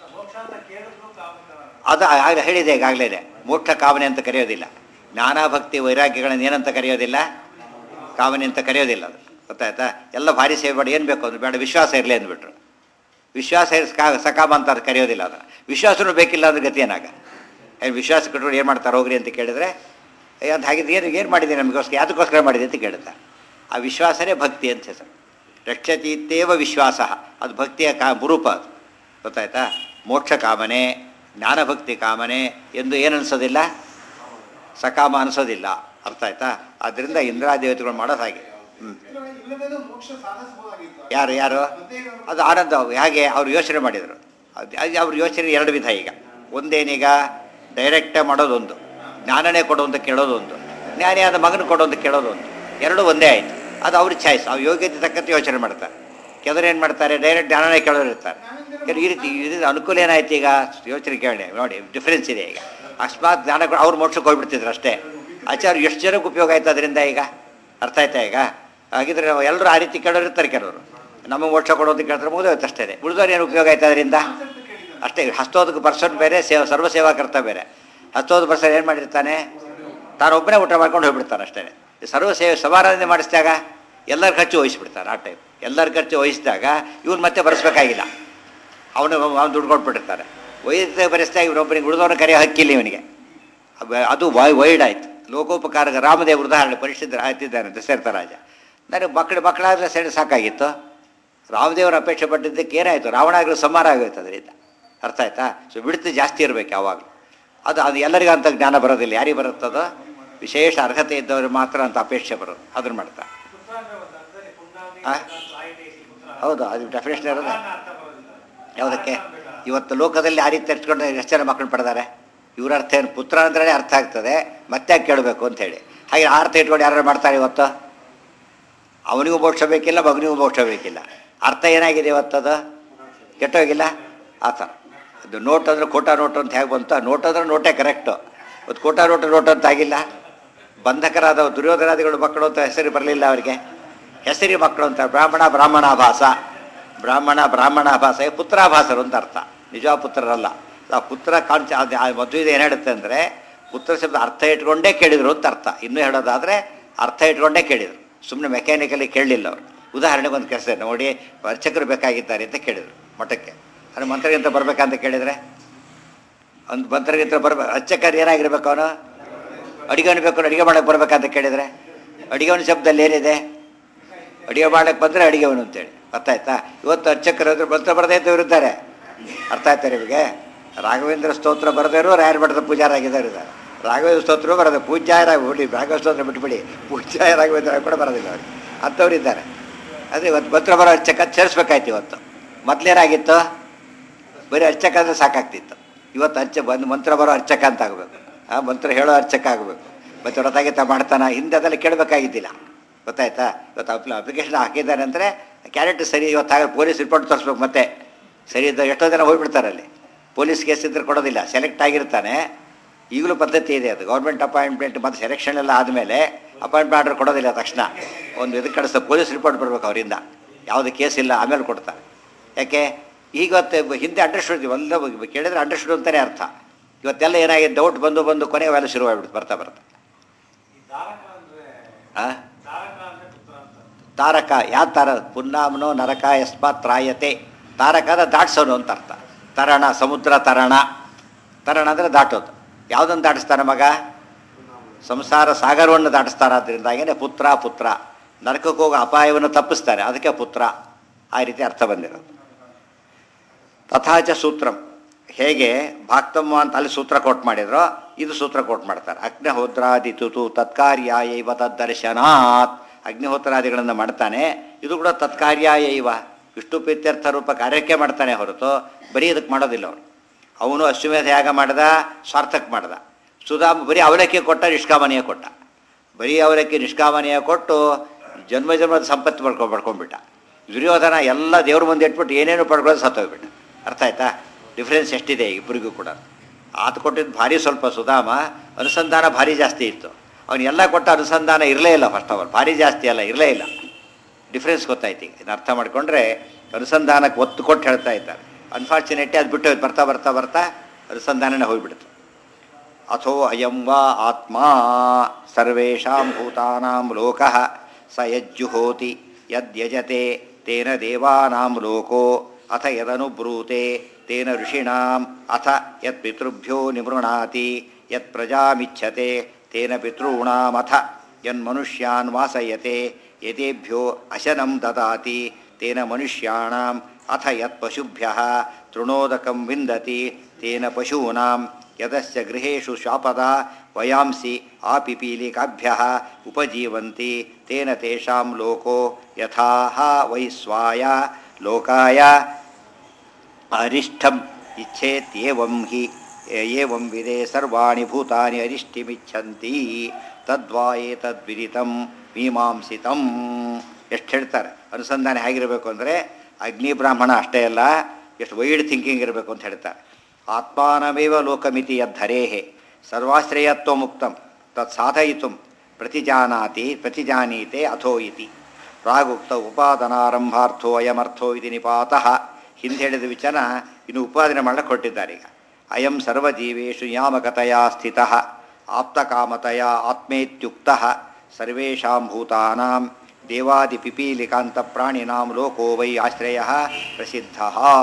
ಅದು ಆಗ ಹೇಳಿದೆ ಈಗಾಗಲೇ ಮೋಕ್ಷ ಕಾಮನೆ ಅಂತ ಕರೆಯೋದಿಲ್ಲ ಜ್ಞಾನ ಭಕ್ತಿ ವೈರಾಗ್ಯಗಳನ್ನು ಏನಂತ ಕರೆಯೋದಿಲ್ಲ ಕಾಮನೆ ಅಂತ ಕರೆಯೋದಿಲ್ಲ ಅದು ಗೊತ್ತಾಯ್ತಾ ಎಲ್ಲ ಭಾರಿ ಸೇವೆ ಮಾಡಿ ಏನು ಬೇಕು ಅಂದ್ರೆ ಬೇಡ ವಿಶ್ವಾಸ ಇರಲಿ ಅಂದ್ಬಿಟ್ರು ವಿಶ್ವಾಸ ಇರ್ಸ್ ಕಾ ಸಕಾಮ ಅಂತ ಅದು ಕರೆಯೋದಿಲ್ಲ ಅದು ವಿಶ್ವಾಸನೂ ಬೇಕಿಲ್ಲ ಅಂದ್ರೆ ಗತಿ ಏನಾಗ ಏನು ವಿಶ್ವಾಸ ಕಟ್ಟೋರು ಏನು ಮಾಡ್ತಾರೆ ಹೋಗ್ರಿ ಅಂತ ಕೇಳಿದ್ರೆ ಏ ಅಂತ ಹಾಗಿದ್ರೆ ಏನು ಏನು ಮಾಡಿದೆ ನಮಗೋಸ್ಕರ ಯಾತಕ್ಕೋಸ್ಕರ ಮಾಡಿದೆ ಅಂತ ಕೇಳುತ್ತಾ ಆ ವಿಶ್ವಾಸನೇ ಭಕ್ತಿ ಅಂತ ಹೆಸರು ರಕ್ಷತಿ ಇತ್ತೇವ ವಿಶ್ವಾಸ ಅದು ಭಕ್ತಿಯ ಕಾ ರೂಪ ಅದು ಗೊತ್ತಾಯ್ತಾ ಮೋಕ್ಷ ಕಾಮನೆ ಜ್ಞಾನಭಕ್ತಿ ಕಾಮನೆ ಎಂದು ಏನು ಅನಿಸೋದಿಲ್ಲ ಸಕಾಮ ಅನಿಸೋದಿಲ್ಲ ಅರ್ಥ ಆಯ್ತಾ ಆದ್ದರಿಂದ ಇಂದ್ರಾದೇವತೆಗಳು ಮಾಡೋದು ಹಾಗೆ ಹ್ಞೂ ಇಲ್ಲದೇನೂ ಮೋಕ್ಷ ಸಾಧಿಸಬಹುದಾಗಿತ್ತು ಯಾರು ಯಾರು ಮತ್ತೆ ಏನು? ಅದು ಆನಂದ ಹೇಗೆ ಅವ್ರು ಯೋಚನೆ ಮಾಡಿದರು ಅದು ಅದು ಅವ್ರ ಯೋಚನೆ ಎರಡು ವಿಧ ಈಗ ಒಂದೇನೀಗ ಡೈರೆಕ್ಟೇ ಮಾಡೋದೊಂದು ಜ್ಞಾನನೇ ಕೊಡು ಅಂತ ಕೇಳೋದೊಂದು ಜ್ಞಾನಿಯಾದ ಮಗನ ಕೊಡು ಅಂತ ಕೇಳೋದೊಂದು ಎರಡೂ ಒಂದೇ ಆಯಿತು ಅದು ಅವ್ರ ಚಾಯ್ಸ್ ಅವ್ರ ಯೋಗ್ಯತೆ ತಕ್ಕಂತೆ ಯೋಚನೆ ಮಾಡ್ತಾರೆ ಕೆಲವರು ಏನು ಮಾಡ್ತಾರೆ ಡೈರೆಕ್ಟ್ ಜ್ಞಾನನೇ ಕೇಳೋರು ಇರ್ತಾರೆ ಕೆಲವು ಈ ರೀತಿ ಈ ರೀತಿ ಅನುಕೂಲ ಏನಾಯ್ತು ಈಗ ಯೋಚನೆ ಕೇಳಿ ನೋಡಿ ಡಿಫ್ರೆನ್ಸ್ ಇದೆ ಈಗ ಅಕಸ್ಮಾತ್ ಜ್ಞಾನ ಕೊಡು- ಅವ್ರು ಮೋಕ್ಷಕ್ಕೆ ಹೋಗ್ಬಿಡ್ತಿದ್ರು ಅಷ್ಟೇ ಆಚಾರ್ಯ ಎಷ್ಟು ಜನಕ್ಕೆ ಉಪಯೋಗ ಆಯ್ತು ಅದರಿಂದ ಈಗ ಅರ್ಥ ಆಯ್ತಾ ಈಗ ಹಾಗಿದ್ರೆ ನಾವು ಎಲ್ಲರೂ ಆ ರೀತಿ ಕೇಳೋರು ಇರ್ತಾರೆ ಕೆಲವರು ನಮಗೆ ಮೋಕ್ಷ ಕೊಡೋದು ಕೇಳ್ತಾರೆ ಮುಗಿದೋಯ್ತು ಅಷ್ಟೇ ಉಳಿದವ್ರು ಏನು ಉಪಯೋಗ ಆಯ್ತು ಅದರಿಂದ ಅಷ್ಟೇ ಹಸ್ತೋದಕ್ಕೆ ಪರ್ಸನ್ ಬೇರೆ ಸೇವ ಸರ್ವ ಸೇವಾ ಕರ್ತ ಬೇರೆ ಹಸ್ತೋದ ಪರ್ಸನ್ ಏನು ಮಾಡಿರ್ತಾನೆ ತಾನು ಒಬ್ಬನೇ ಊಟ ಮಾಡ್ಕೊಂಡು ಹೋಗ್ಬಿಡ್ತಾನೆ ಅಷ್ಟೇ ಸರ್ವ ಸೇವೆ ಸಮಾರಾಧನೆ ಮಾಡಿಸಿದಾಗ ಎಲ್ಲರ ಖರ್ಚು ವಹಿಸ್ಬಿಡ್ತಾರೆ ಆ ಟೈಪ್ ಎಲ್ಲರ ಖರ್ಚು ವಹಿಸಿದಾಗ ಇವ್ನು ಮತ್ತೆ ಬರೆಸ್ಬೇಕಾಗಿಲ್ಲ ಅವನು ಅವ್ನು ದುಡ್ಡು ಕೊಟ್ಬಿಟ್ಟಿರ್ತಾರೆ ವೈದ್ಯ ಬರೆಸಿದಾಗ ಇವನೊಬ್ಬನಿಗೆ ಉಳಿದವನ ಕರೆಯೋ ಹಕ್ಕಿಲ್ಲ ಇವನಿಗೆ ಅಬ- ಅದು ವೈ- ವೈಡ್ ಆಯ್ತು ಲೋಕೋಪಕಾರಕ ರಾಮದೇವ್ರ ಉದಾಹರಣೆ ಪರಿಶುದ್ಧ ಆಯ್ತಿದ್ದಾನೆ ದಶರಥ ರಾಜ ನನಗೆ ಮಕ್ಕಳು ಮಕ್ಕಳಾದ್ರೆ ಸರಿ ಸಾಕಾಗಿತ್ತು ರಾಮದೇವರ ಅಪೇಕ್ಷೆ ಪಟ್ಟಿದ್ದಕ್ಕೆ ಏನಾಯಿತು ರಾವಣಾಗಲು ಸಂಹಾರ ಆಗೋಯ್ತು ಅದರಿಂದ ಅರ್ಥ ಆಯ್ತಾ ಸೊ ಬಿಡುತ್ತೆ ಜಾಸ್ತಿ ಇರಬೇಕು ಯಾವಾಗಲೂ ಅದು ಅದು ಎಲ್ಲರಿಗೂ ಅಂತ ಜ್ಞಾನ ಬರೋದಿಲ್ಲ ಯಾರಿಗೆ ಬರುತ್ತದೋ ವಿಶೇಷ ಅರ್ಹತೆ ಇದ್ದವ್ರು ಮಾತ್ರ ಅಂತ ಅಪೇಕ್ಷೆ ಬರೋದು ಅದನ್ನು ಮಾಡ್ತಾ ಆ? ಹೌದು ಅದು ಡೆಫಿನೇಷನ್ ಇರೋದು ಯಾವುದಕ್ಕೆ ಇವತ್ತು ಲೋಕದಲ್ಲಿ ಆ ರೀತಿ ತೆರ್ಚ್ಕೊಂಡು ಎಷ್ಟು ಜನ ಮಕ್ಕಳು ಪಡೆದಾರೆ ಇವ್ರ ಅರ್ಥ ಏನು ಪುತ್ರ ಅಂದ್ರೆ ಅರ್ಥ ಆಗ್ತದೆ ಮತ್ತೆ ಯಾಕೆ ಕೇಳಬೇಕು ಅಂತ ಹೇಳಿ ಹಾಗೆ ಆ ಅರ್ಥ ಇಟ್ಕೊಂಡು ಯಾರು ಮಾಡ್ತಾರೆ ಇವತ್ತು ಅವನಿಗೂ ಮೋಕ್ಷ ಬೇಕಿಲ್ಲ ಮಗನಿಗೂ ಮೋಕ್ಷ ಬೇಕಿಲ್ಲ ಅರ್ಥ ಏನಾಗಿದೆ ಇವತ್ತದು ಕೆಟ್ಟೋಗಿಲ್ಲ ಆ ಥರ ಅದು ನೋಟ್ ಅಂದ್ರೆ ಕೋಟ ನೋಟ್ ಅಂತ ಹೇಗೆ ಬಂತು ಆ ನೋಟ್ ಅಂದ್ರೆ ನೋಟೇ ಕರೆಕ್ಟು ಇವತ್ತು ಕೋಟ ನೋಟ್ ನೋಟ್ ಅಂತ ಆಗಿಲ್ಲ ಬಂಧಕರಾದ ದುರ್ಯೋಧನಾದಿಗಳು ಮಕ್ಕಳು ಅಂತ ಹೆಸರು ಬರಲಿಲ್ಲ ಅವರಿಗೆ ಹೆಸರಿ ಮಕ್ಕಳು ಅಂತ ಬ್ರಾಹ್ಮಣ ಬ್ರಾಹ್ಮಣಾಭಾಸ ಬ್ರಾಹ್ಮಣ ಬ್ರಾಹ್ಮಣಾಭಾಸ ಪುತ್ರಾಭಾಸರು ಅಂತ ಅರ್ಥ ನಿಜ ಪುತ್ರರಲ್ಲ ಆ ಪುತ್ರ ಕಾಂಚ ಅದು ಆ ಮದುವೆ ಏನು ಹೇಳುತ್ತೆ ಅಂದರೆ ಪುತ್ರ ಶಬ್ದ ಅರ್ಥ ಇಟ್ಕೊಂಡೇ ಕೇಳಿದ್ರು ಅಂತ ಅರ್ಥ ಇನ್ನೂ ಹೇಳೋದಾದರೆ ಅರ್ಥ ಇಟ್ಕೊಂಡೇ ಕೇಳಿದರು ಸುಮ್ಮನೆ ಮೆಕ್ಯಾನಿಕಲಿ ಕೇಳಲಿಲ್ಲ ಅವರು ಉದಾಹರಣೆಗೆ ಒಂದು ಕೆಲಸ ನೋಡಿ ಅರ್ಚಕರು ಬೇಕಾಗಿದ್ದಾರೆ ಅಂತ ಕೇಳಿದರು ಮಠಕ್ಕೆ ಅದು ಮಂತ್ರಗಿಂತ ಬರ್ಬೇಕಂತ ಕೇಳಿದರೆ ಒಂದು ಮಂತ್ರಗಿಂತ ಬರ್ಬೇಕು ಅರ್ಚಕರು ಏನಾಗಿರ್ಬೇಕು ಅವನು ಅಡಿಗೆವನು ಬೇಕು ಅಡಿಗೆ ಮಾಡಕ್ಕೆ ಬರ್ಬೇಕಂತ ಕೇಳಿದರೆ ಅಡಿಗೆವನ ಶಬ್ದದಲ್ಲಿ ಏನಿದೆ ಅಡಿಗೆ ಮಾಡಕ್ಕೆ ಬಂದರೆ ಅಡಿಗೆವನು ಅಂತೇಳಿ ಅರ್ಥ ಆಯ್ತಾ ಇವತ್ತು ಅರ್ಚಕರು ಅಂದ್ರೆ ಮಂತ್ರ ಬರದೇ ಇದ್ದವರು ಇದ್ದಾರೆ ಅರ್ಥ ಆಯ್ತಾ ನಿಮಗೆ ರಾಘವೇಂದ್ರ ಸ್ತೋತ್ರ ಬರದೇರು ರಾಯರ ಮಠದ ಪೂಜಾರಾಗಿದ್ದಾರೆ ಇದ್ದಾರೆ ರಾಘವೇಂದ್ರ ಸ್ತೋತ್ರ ಬರೋದು ಪೂಜ್ಯಾಯರಾಗಿ ಬಿಡಿ ರಾಘವ ಸ್ತೋತ್ರ ಬಿಟ್ಬಿಡಿ ಪೂಜ್ಯಾಯ ರಾಘವೇಂದ್ರ ಕೂಡ ಬರೋದಿಲ್ಲ ಅವ್ರಿಗೆ ಅಂಥವ್ರು ಇದ್ದಾರೆ ಅದೇ ಇವತ್ತು ಮಂತ್ರ ಬರೋ ಅರ್ಚಕ ಸೇರಿಸ್ಬೇಕಾಯ್ತು ಇವತ್ತು ಮೊದಲೇನಾಗಿತ್ತು ಬರೀ ಅರ್ಚಕ ಅಂದರೆ ಸಾಕಾಗ್ತಿತ್ತು ಇವತ್ತು ಅರ್ಚ ಬಂದು ಮಂತ್ರ ಬರೋ ಅರ್ಚಕ ಅಂತ ಆಗಬೇಕು ಆ ಮಂತ್ರ ಹೇಳೋ ಅರ್ಚಕ ಆಗಬೇಕು ಮತ್ತು ವ್ರತಗೀತ ಮಾಡ್ತಾನ ಹಿಂದೆ ಅದೆಲ್ಲ ಕೇಳಬೇಕಾಗಿದ್ದಿಲ್ಲ ಗೊತ್ತಾಯ್ತಾ ಇವತ್ತು ಅಪ್ಲಿ ಅಪ್ಲಿಕೇಶನ್ ಹಾಕಿದ್ದಾರೆ ಅಂದರೆ ಕ್ಯಾರೆಕ್ಟರ್ ಸರಿ ಇವತ್ತು ಆಗ ಪೊಲೀಸ್ ರಿಪೋರ್ಟ್ ತರಿಸ್ಬೇಕು ಮತ್ತೆ ಸರಿ ಇದ್ದ ಎಷ್ಟೋ ಜನ ಹೋಗ್ಬಿಡ್ತಾರೆ ಅಲ್ಲಿ ಪೊಲೀಸ್ ಕೇಸ್ ಇದ್ರೆ ಕೊಡೋದಿಲ್ಲ ಸೆಲೆಕ್ಟ್ ಆಗಿರ್ತಾನೆ ಈಗಲೂ ಪದ್ಧತಿ ಇದೆ ಅದು ಗೌರ್ಮೆಂಟ್ ಅಪಾಯಿಂಟ್ಮೆಂಟ್ ಮತ್ತು ಸೆಲೆಕ್ಷನ್ ಎಲ್ಲ ಆದಮೇಲೆ ಅಪಾಯಿಂಟ್ಮೆಂಟ್ ಆರ್ಡರ್ ಕೊಡೋದಿಲ್ಲ ತಕ್ಷಣ ಒಂದು ಇದಕ್ಕೆ ಕಳಿಸ್ತಾರೆ ಪೊಲೀಸ್ ರಿಪೋರ್ಟ್ ಬರ್ಬೇಕು ಅವರಿಂದ ಯಾವುದೇ ಕೇಸ್ ಇಲ್ಲ ಆಮೇಲೆ ಕೊಡ್ತಾರೆ ಯಾಕೆ ಈಗತ್ತೆ ಹಿಂದೆ ಅಂಡರ್ಸ್ಟುಡ್ ಎಲ್ಲ ಕೇಳಿದ್ರೆ ಅಂಡರ್ಸ್ಟುಡ್ ಅಂತಾನೆ ಅರ್ಥ ಇವತ್ತೆಲ್ಲ ಏನಾಗಿದೆ ಡೌಟ್ ಬಂದು ಬಂದು ಕೊನೆ ಅವೆಲ್ಲ ಶುರುವಾಗ್ಬಿಡುತ್ತೆ ಬರ್ತಾ ಬರ್ತಾ ಈ ಧಾರಕ ಅಂದ್ರೆ ಆ? ಧಾರಕ ಅಂದ್ರೆ ಪುತ್ರ ಅಂತ ತಾರಕ ಯಾವ ತಾರ ಪುನ್ನಾಮನೋ ನರಕ ಯಸ್ಮಾತ್ ತ್ರಾಯತೆ ತಾರಕ ಅಂದ್ರೆ ದಾಟ್ಸೋನು ಅಂತ ಅರ್ಥ ತರಣ ಸಮುದ್ರ ತರಣ ತರಣ ಅಂದರೆ ದಾಟೋದು ಯಾವುದನ್ನು ದಾಟಿಸ್ತಾನೆ ಮಗ ಸಂಸಾರ ಸಾಗರವನ್ನು ದಾಟಿಸ್ತಾರಾದ್ರಿಂದಾಗೇನೆ ಪುತ್ರ ಪುತ್ರ ನರಕಕ್ಕೆ ಹೋಗೋ ಅಪಾಯವನ್ನು ತಪ್ಪಿಸ್ತಾರೆ ಅದಕ್ಕೆ ಪುತ್ರ ಆ ರೀತಿ ಅರ್ಥ ಬಂದಿರೋದು ತಥಾಚ ಸೂತ್ರಂ ಹೇಗೆ ಭಾಕ್ತಮ್ಮ ಅಂತ ಅಲ್ಲಿ ಸೂತ್ರ ಕೋಟ್ ಮಾಡಿದ್ರೋ ಇದು ಸೂತ್ರ ಕೋಟ್ ಮಾಡ್ತಾರೆ ಅಗ್ನಿಹೋತ್ರಾದಿತು ತತ್ಕಾರ್ಯಾಯ ಇವ ತದ್ದರ್ಶನಾತ್ ಅಗ್ನಿಹೋತ್ರಾದಿಗಳನ್ನು ಮಾಡ್ತಾನೆ ಇದು ಕೂಡ ತತ್ಕಾರ್ಯಾಯ ಇವ ವಿಷ್ಣು ಪ್ರೀತ್ಯರ್ಥ ರೂಪ ಕಾರ್ಯಕ್ಕೆ ಮಾಡ್ತಾನೆ ಹೊರತು ಬರೀ ಇದಕ್ಕೆ ಮಾಡೋದಿಲ್ಲ ಅವನು ಅವನು ಅಶ್ವಮೇಧ ಯಾಗ ಮಾಡ್ದ ಸ್ವಾರ್ಥಕ್ಕೆ ಮಾಡ್ದ ಸುಧಾಮ ಬರೀ ಅವಲಕ್ಕಿ ಕೊಟ್ಟ ನಿಷ್ಕಾಮನೀಯ ಕೊಟ್ಟ ಬರೀ ಅವಲಕ್ಕಿ ನಿಷ್ಕಾಮನೀಯ ಕೊಟ್ಟು ಜನ್ಮ ಜನ್ಮದ ಸಂಪತ್ತು ಪಡ್ಕೊ ಪಡ್ಕೊಂಡ್ಬಿಟ್ಟ ದುರ್ಯೋಧನ ಎಲ್ಲ ದೇವ್ರ ಮುಂದೆ ಇಟ್ಬಿಟ್ಟು ಏನೇನು ಪಡ್ಕೊಳ್ಳೋದು ಸತ್ತೋಗ್ಬಿಟ್ಟ ಅರ್ಥ ಆಯ್ತಾ ಡಿಫ್ರೆನ್ಸ್ ಎಷ್ಟಿದೆ ಇಬ್ಬರಿಗೂ ಕೂಡ ಆತ ಕೊಟ್ಟಿದ್ದು ಭಾರಿ ಸ್ವಲ್ಪ ಸುಧಾಮ ಅನುಸಂಧಾನ ಭಾರಿ ಜಾಸ್ತಿ ಇತ್ತು ಅವನು ಎಲ್ಲ ಕೊಟ್ಟ ಅನುಸಂಧಾನ ಇರಲೇ ಇಲ್ಲ ಫಸ್ಟ್ ಆಫ್ ಆಲ್ ಭಾರಿ ಜಾಸ್ತಿ ಅಲ್ಲ ಇರಲೇ ಇಲ್ಲ ಡಿಫ್ರೆನ್ಸ್ ಗೊತ್ತಾಯ್ತು ಈಗ ಇದನ್ನ ಅರ್ಥ ಮಾಡ್ಕೊಂಡ್ರೆ ಅನುಸಂಧಾನಕ್ಕೆ ಒತ್ತು ಕೊಟ್ಟು ಹೇಳ್ತಾ ಇದ್ದಾರೆ ಅನ್ಫಾರ್ಚುನೇಟ್ಲಿ ಅದು ಬಿಟ್ಟು ಹೋಯ್ತು. ಬರ್ತಾ ಬರ್ತಾ ಬರ್ತಾ ಅನುಸಂಧಾನನೇ ಹೋಗ್ಬಿಡ್ತು ಅಥೋ ಅಯಂ ವಾ ಆತ್ಮ ಸರ್ವೇಷಾಂ ಭೂತಾನಾಂ ಲೋಕಃ ಸ ಯಜ್ಜುಹೋತಿ ಯದ್ಯಜತೆ ತೇನ ದೇವಾನಾಂ ಲೋಕೋ ಅಥ ಯದನುಬ್ರೂತೆ ತೇನ ಋಷಿಣಾಂ ಅಥ ಯತ್ ಪಿತೃಭ್ಯೋ ನಿಮೃಣಾತಿ ಯತ್ ಪ್ರಜಾಮಿಚ್ಛತೆ ತೇನ ಪಿತॄಣಾಮಥ ಯನ್ಮನುಷ್ಯಾನ್ ವಾಸಯತೆ ಯತೇಭ್ಯೋ ಅಶನಂ ದದಾತಿ ತೇನ ಮನುಷ್ಯಾಣಾಂ ಅಥ ಯತ್ ಪಶುಭ್ಯಃ ತೃಣೋದಕಂ ವಿಂದತಿ ತೇನ ಪಶೂನಾಂ ಯದಶ್ಚ ಗೃಹೇಷು ಶಾಪದ ವಯಾಂಸಿ ಆಪಿಪೀಲಿಕಾಭ್ಯಃ ಉಪಜೀವಂತಿ ತೇನ ತೇಷಾಂ ಲೋಕೋ ಯಥಾಹ ವೈಸ್ವಾಯ ಲೋಕಾಯ ಅರಿಷ್ಠಂ ಇಚ್ಛೇತ್ಯೇವಂ ಹಿ ಏವಂ ವಿಧೆ ಸರ್ವಾಣಿ ಭೂತಾನಿ ಅರಿಷ್ಟಿಮಿಚ್ಛಂತಿ ತದ್ವಾ ಏತದ್ವಿದಿತಂ ಮೀಮಾಂಸಿತಂ ಎಷ್ಟು ಹೇಳ್ತಾರೆ ಅನುಸಂಧಾನ ಹೇಗಿರಬೇಕು ಅಂದರೆ ಅಗ್ನಿ ಬ್ರಾಹ್ಮಣ ಅಷ್ಟೇ ಅಲ್ಲ ಎಷ್ಟು ವೈಡ್ ಥಿಂಕಿಂಗ್ ಇರಬೇಕು ಅಂತ ಹೇಳ್ತಾರೆ ಆತ್ಮಾನಮೇವ ಲೋಕಮಿತಿ ಯದ್ಧರೇಹೆ ಸರ್ವಾಶ್ರಯತ್ವ ಮುಕ್ತಂ ತತ್ ಸಾಧಯಿತು ಪ್ರತಿಜಾನಾತಿ ಪ್ರತಿಜಾನೀತೆ ಅಥೋ ಇತಿ ಪ್ರಾಗುಕ್ತ ಉಪಾದನಾರಂಭಾರ್ಥೋ ಅಯಮರ್ಥೋ ಇದು ನಿಪಾತಃ ಹಿಂದೆ ಹೇಳಿದ ವಿಚನ ಇನ್ನು ಉಪಾದನೆ ಮಾಡಕ್ಕೆ ಕೊಟ್ಟಿದ್ದಾರೆ ಈಗ ಅಯಂ ಸರ್ವಜೀವೇಶು ಯಾಮಕತೆಯ ಸ್ಥಿತಃ ಆಪ್ತಕಾಮತೆಯ ಆತ್ಮೇತ್ಯುಕ್ತ ಸರ್ವೇಷಾಂ ಭೂತಾನಾಂ ದೇವಾದಿ ಪಿಪೀಲಿಕಾಂತ ಪ್ರಾಣಿನಾಂ ಲೋಕೋ ವೈ ಆಶ್ರಯ ಪ್ರಸಿದ್ಧ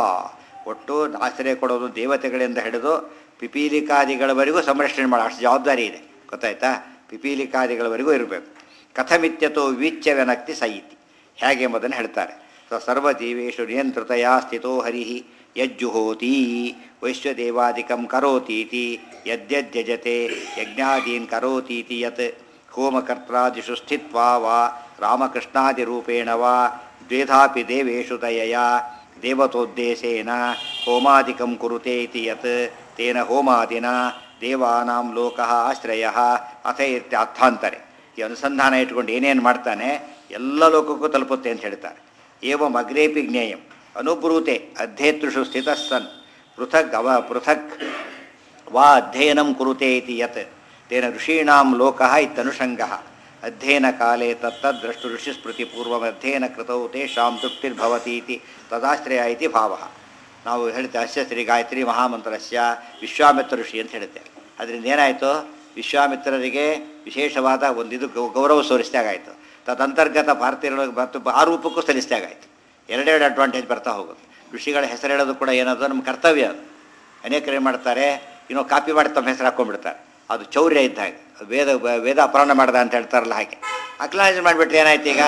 ಒಟ್ಟು ಆಶ್ರಯ ಕೊಡೋದು ದೇವತೆಗಳಿಂದ ಹಿಡಿದು ಪಿಪೀಲಿಕಾದಿಗಳವರೆಗೂ ಸಂರಕ್ಷಣೆ ಮಾಡೋ ಅಷ್ಟು ಜವಾಬ್ದಾರಿ ಇದೆ ಗೊತ್ತಾಯ್ತಾ ಪಿಪೀಲಿಕಾದಿಗಳವರೆಗೂ ಇರಬೇಕು ಕಥಮಿತ್ಯತೋ ವಿವಿಚ್ಯವೆನಕ್ತಿ ಸಯಿತಿ ಹೇಗೆ ಎಂಬುದನ್ನು ಹೇಳ್ತಾರೆ ಸ ಸರ್ವಜೀವೇಶು ನಿಯಂತ್ರಿತಯ ಸ್ಥಿತೋ ಹರಿ ಯಜ್ಜುಹೋತಿ ವೈಶ್ವದೇವಾದಿಕಂ ಕರೋತೀತಿ ಯದ್ಯಜ್ಯಜತೆ ಯಜ್ಞಾದೀನ್ ಕರೋತೀತಿ ಯತ್ ಹೋಮಕರ್ತ್ರಾದಿಷು ಸ್ಥಿತ್ವಾ ವಾ ರಾಮಕೃಷ್ಣಾದಿರೂಪೇಣ ವಾ ದ್ವೇಧಾಪಿ ದೇವೇಶು ದಯಯ ದೇವತೋದ್ದೇಶೇನ ಹೋಮಾದಿಕಂ ಕುರುತೆ ಇತಿ ಯತ್ ತೇನ ಹೋಮಾದಿನ ದೇವಾನಾಂ ಲೋಕಃ ಆಶ್ರಯ ಅಥ ಇತ್ಯರ್ಥಾಂತರೆ ಈ ಅನುಸಂಧಾನ ಇಟ್ಕೊಂಡು ಏನೇನು ಮಾಡ್ತಾನೆ ಎಲ್ಲ ಲೋಕಕ್ಕೂ ತಲುಪುತ್ತೆ ಅಂತ ಹೇಳ್ತಾರೆ ಏವಂ ಅಗ್ರೇಪಿ ಜ್ಞೇಯಂ ಅನುಬ್ರೂತೆ ಅಧ್ಯೇತೃಷು ಸ್ಥಿತಸ್ಸನ್ ಪೃಥಕ್ ಅವ ಪೃಥಕ್ ವಾ ಅಧ್ಯಯನಂ ಕುರುತೆ ಇತಿ ಯತ್ ತೇನ ಋಷೀಣಾಂ ಲೋಕಃ ಇತ್ಯನುಷಂಗಃ ಅಧ್ಯಯನ ಕಾಲೇ ತತ್ತದ್ ದ್ರಷ್ಟು ಋಷಿಸ್ಮೃತಿ ಪೂರ್ವಂ ಅಧ್ಯಯನ ಕೃತೌ ತೇಷಾಂ ತೃಪ್ತಿರ್ಭವತಿ ಇತಿ ತದಾಶ್ರಯ ಇತಿ ಭಾವಃ ನಾವು ಹೇಳ್ತೇವೆ ಅಸ್ಯ ಶ್ರೀ ಗಾಯತ್ರಿ ಮಹಾಮಂತ್ರಸ್ಯ ವಿಶ್ವಾಮಿತ್ರ ಋಷಿ ಅಂತ ಹೇಳ್ತೇವೆ ಅದರಿಂದ ಏನಾಯಿತು ವಿಶ್ವಾಮಿತ್ರರಿಗೆ ವಿಶೇಷವಾದ ಒಂದು ಇದು ಗೌ- ಗೌರವ ಸೋರಿಸಿದಾಗಾಯಿತು ತದಂತರ್ಗತ ಭಾರತೀಯರು ಮತ್ತು ಆ ರೂಪಕ್ಕೂ ಸಲ್ಲಿಸಿದಾಗಾಯಿತು ಎರಡೆರಡು ಅಡ್ವಾಂಟೇಜ್ ಬರ್ತಾ ಹೋಗುತ್ತೆ ಋಷಿಗಳ ಹೆಸರು ಹೇಳೋದು ಕೂಡ ಏನದು ನಮ್ಮ ಕರ್ತವ್ಯ ಅದು ಅನೇಕರು ಏನು ಮಾಡ್ತಾರೆ ಇನ್ನೂ ಕಾಪಿ ಮಾಡಿ ತಮ್ಮ ಹೆಸರು ಹಾಕ್ಕೊಂಡ್ಬಿಡ್ತಾರೆ ಅದು ಚೌರ್ಯ ಇದ್ದ ಹಾಗೆ ವೇದ ವೇದ ಅಪರಾಧ ಮಾಡ್ದ ಅಂತ ಹೇಳ್ತಾರಲ್ಲ ಹಾಗೆ ಅಕ್ಲಾಜ್ ಮಾಡಿಬಿಟ್ರೆ ಏನಾಯ್ತು ಈಗ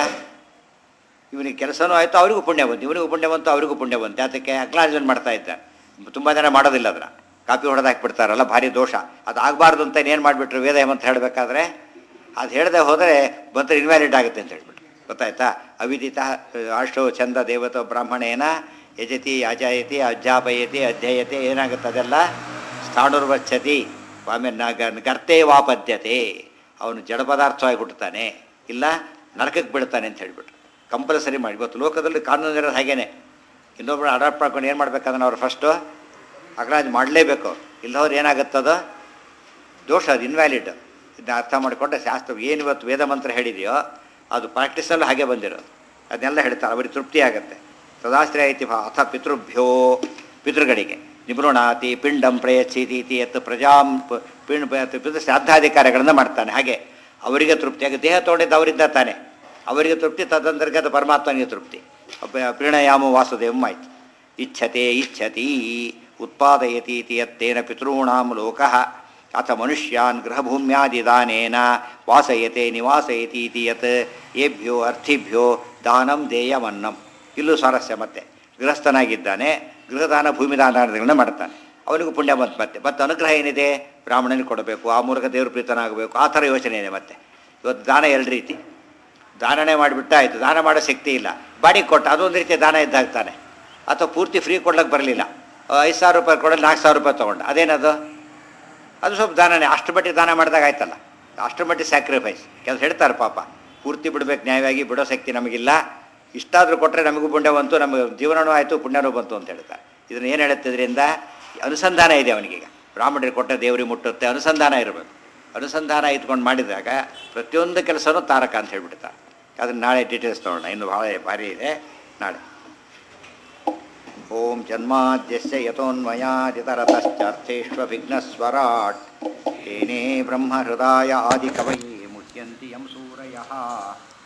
ಇವನಿಗೆ ಕೆಲಸನೂ ಆಯಿತು ಅವರಿಗೂ ಪುಣ್ಯ ಬಂತು ಇವನಿಗೂ ಪುಣ್ಯ ಬಂತು ಅವರಿಗೂ ಪುಣ್ಯ ಬಂತು ಅದಕ್ಕೆ ಅಕ್ಲಾಜ್ಮೆಂಟ್ ಮಾಡ್ತಾ ಇದ್ದ ತುಂಬ ಜನ ಮಾಡೋದಿಲ್ಲ ಅದನ್ನ ಕಾಪಿ ಹೊಡೆದು ಹಾಕ್ಬಿಡ್ತಾರಲ್ಲ ಭಾರಿ ದೋಷ ಅದು ಆಗಬಾರ್ದು ಅಂತ ಏನು ಮಾಡಿಬಿಟ್ರು ವೇದ ಹೇಮಂತ ಹೇಳಬೇಕಾದ್ರೆ ಅದು ಹೇಳದೆ ಹೋದರೆ ಬಂತ ಇನ್ವ್ಯಾಲಿಡ್ ಆಗುತ್ತೆ ಅಂತ ಹೇಳ್ಬಿಟ್ಟು ಗೊತ್ತಾಯ್ತಾ ಅವಿದಿತ ಆಷ್ಟೋ ಚಂದ ದೇವತ ಬ್ರಾಹ್ಮಣೇನ ಯಜತಿ ಅಜಾಯತಿ ಅಧ್ಯಾಪಯತಿ ಅಧ್ಯಯತೆ ಏನಾಗುತ್ತೆ ಅದೆಲ್ಲ ಸ್ಥಾಣುರ್ವಚ್ಚತಿ ಆಮೇಲೆ ನಾಗ ಗರ್ತೆ ವಾಪದ್ಯತೆ ಅವನು ಜಡ ಪದಾರ್ಥವಾಗಿ ಹುಟ್ಟುತ್ತಾನೆ ಇಲ್ಲ ನರಕಕ್ಕೆ ಬಿಡ್ತಾನೆ ಅಂತ ಹೇಳ್ಬಿಟ್ರು ಕಂಪಲ್ಸರಿ ಮಾಡಿ ಇವತ್ತು ಲೋಕದಲ್ಲಿ ಕಾನೂನು ಇರೋದು ಹಾಗೇನೆ ಇನ್ನೊಬ್ರು ಅಡಾಪ್ಟ್ ಮಾಡ್ಕೊಂಡು ಏನು ಮಾಡ್ಬೇಕಂದ್ರೆ ಅವ್ರು ಫಸ್ಟು ಅಗ್ರಾಜ್ ಮಾಡಲೇಬೇಕು ಇಲ್ಲದವ್ರು ಏನಾಗುತ್ತದ ದೋಷ ಅದು ಇನ್ವ್ಯಾಲಿಡ್ ಇದನ್ನ ಅರ್ಥ ಮಾಡಿಕೊಂಡ್ರೆ ಶಾಸ್ತ್ರ ಏನು ಇವತ್ತು ವೇದ ಮಂತ್ರ ಹೇಳಿದೆಯೋ ಅದು ಪ್ರಾಕ್ಟೀಸಲ್ಲಿ ಹಾಗೆ ಬಂದಿರೋದು ಅದನ್ನೆಲ್ಲ ಹೇಳ್ತಾರೆ ಅವ್ರಿಗೆ ತೃಪ್ತಿ ಆಗುತ್ತೆ ತದಾಶ್ರಯ ಇತಿ ಭಾ ಅಥ ಪಿತೃಭ್ಯೋ ಪಿತೃಗಳಿಗೆ ನಿಬೃಣಾತಿ ಪಿಂಡಂ ಪ್ರಯಚ್ಛೀತಿ ಇತಿ ಯತ್ ಪ್ರಜಾಂ ಪ- ಪಿಂಡ್ ಪಿತೃ ಶ್ರಾದ್ದಾಧಿಕಾರಗಳನ್ನು ಮಾಡ್ತಾನೆ ಹಾಗೆ ಅವರಿಗೆ ತೃಪ್ತಿ ಹಾಗೆ ದೇಹ ತೊಗೊಂಡಿದ್ದು ಅವರಿಂದ ತಾನೆ ಅವರಿಗೆ ತೃಪ್ತಿ ತದಂತರ್ಗತ ಪರಮಾತ್ಮನಿಗೆ ತೃಪ್ತಿ ಅಪ- ಪ್ರೀಣಯಾಮ ವಾಸುದೇವಂ ಆಯ್ತು ಇಚ್ಛತೆ ಇಚ್ಛತಿ ಉತ್ಪಾದಯತಿ ಇತಿ ಯತ್ತೇನ ಪಿತॄಣಾಂ ಲೋಕಃ ಅಥ ಮನುಷ್ಯಾನ್ ಗೃಹಭೂಮ್ಯಾದಿದಾನೇನ ವಾಸಯತೆ ನಿವಾಸಯತಿ ಇತಿ ಯತ್ ಏಭ್ಯೋ ಅರ್ಥಿಭ್ಯೋ ದಾನಂ ದೇಯಮನ್ನಂ ಇಲ್ಲೂ ಸ್ವಾರಸ್ಯ ಮತ್ತೆ ಗೃಹಸ್ಥನಾಗಿದ್ದಾನೆ ಗೃಹದಾನ ಭೂಮಿದಾನಗಳನ್ನ ಮಾಡ್ತಾನೆ ಅವನಿಗೂ ಪುಣ್ಯ ಬಂತು ಮತ್ತೆ ಮತ್ತು ಅನುಗ್ರಹ ಏನಿದೆ ಬ್ರಾಹ್ಮಣನಿಗೆ ಕೊಡಬೇಕು ಆ ಮೂಲಕ ದೇವ್ರ ಪ್ರೀತನಾಗಬೇಕು ಆ ಥರ ಯೋಚನೆ ಇದೆ ಮತ್ತೆ ಇವತ್ತು ದಾನ ಎರಡು ರೀತಿ ದಾನನೇ ಮಾಡಿಬಿಟ್ಟ ಆಯಿತು ದಾನ ಮಾಡೋ ಶಕ್ತಿ ಇಲ್ಲ ಬಾಡಿಗೆ ಕೊಟ್ಟ ಅದೊಂದು ರೀತಿಯ ದಾನ ಇದ್ದಾಗ್ತಾನೆ ಅಥವಾ ಪೂರ್ತಿ ಫ್ರೀ ಕೊಡ್ಲಿಕ್ಕೆ ಬರಲಿಲ್ಲ ಐದು ಸಾವಿರ ರೂಪಾಯಿ ಕೊಡಲು ನಾಲ್ಕು ಸಾವಿರ ರೂಪಾಯಿ ತೊಗೊಂಡು ಅದೇನದು ಅದು ಸ್ವಲ್ಪ ದಾನನೇ ಅಷ್ಟು ಮಟ್ಟಿಗೆ ದಾನ ಮಾಡಿದಾಗ ಆಯ್ತಲ್ಲ ಅಷ್ಟು ಮಟ್ಟಿಗೆ ಸ್ಯಾಕ್ರಿಫೈಸ್ ಕೆಲಸ ಹೇಳ್ತಾರೆ ಪಾಪ ಪೂರ್ತಿ ಬಿಡಬೇಕು ನ್ಯಾಯವಾಗಿ ಬಿಡೋ ಶಕ್ತಿ ನಮಗಿಲ್ಲ ಇಷ್ಟಾದರೂ ಕೊಟ್ಟರೆ ನಮಗೂ ಪುಣ್ಯ ಬಂತು ನಮಗೆ ಜೀವನವೂ ಆಯಿತು ಪುಣ್ಯನೂ ಬಂತು ಅಂತ ಹೇಳ್ತಾರೆ ಇದನ್ನು ಏನು ಹೇಳುತ್ತಿದ್ರಿಂದ ಅನುಸಂಧಾನ ಇದೆ ಅವನಿಗೀಗ ಬ್ರಾಹ್ಮಣರಿಗೆ ಕೊಟ್ಟ ದೇವರಿಗೆ ಮುಟ್ಟುತ್ತೆ ಅನುಸಂಧಾನ ಇರಬೇಕು ಅನುಸಂಧಾನ ಇಟ್ಕೊಂಡು ಮಾಡಿದಾಗ ಪ್ರತಿಯೊಂದು ಕೆಲಸನೂ ತಾರಕ ಅಂತ ಹೇಳ್ಬಿಡ್ತಾರೆ ಅದನ್ನು ನಾಳೆ ಡೀಟೇಲ್ಸ್ ತೊಗೊಳ್ಳೋಣ ಇನ್ನು ಭಾಳ ಭಾರಿ ಇದೆ ನಾಳೆ ಓಂ ಜನ್ಮಾದ್ಯಸ್ಯ ಯತೋನ್ಮಯಾದಿತರತಶ್ಚಾರ್ಥೇष्वभिघ्नस्वराट् तेने ब्रह्महृदाय आदिकवये मुह्यन्ति यं सूरयः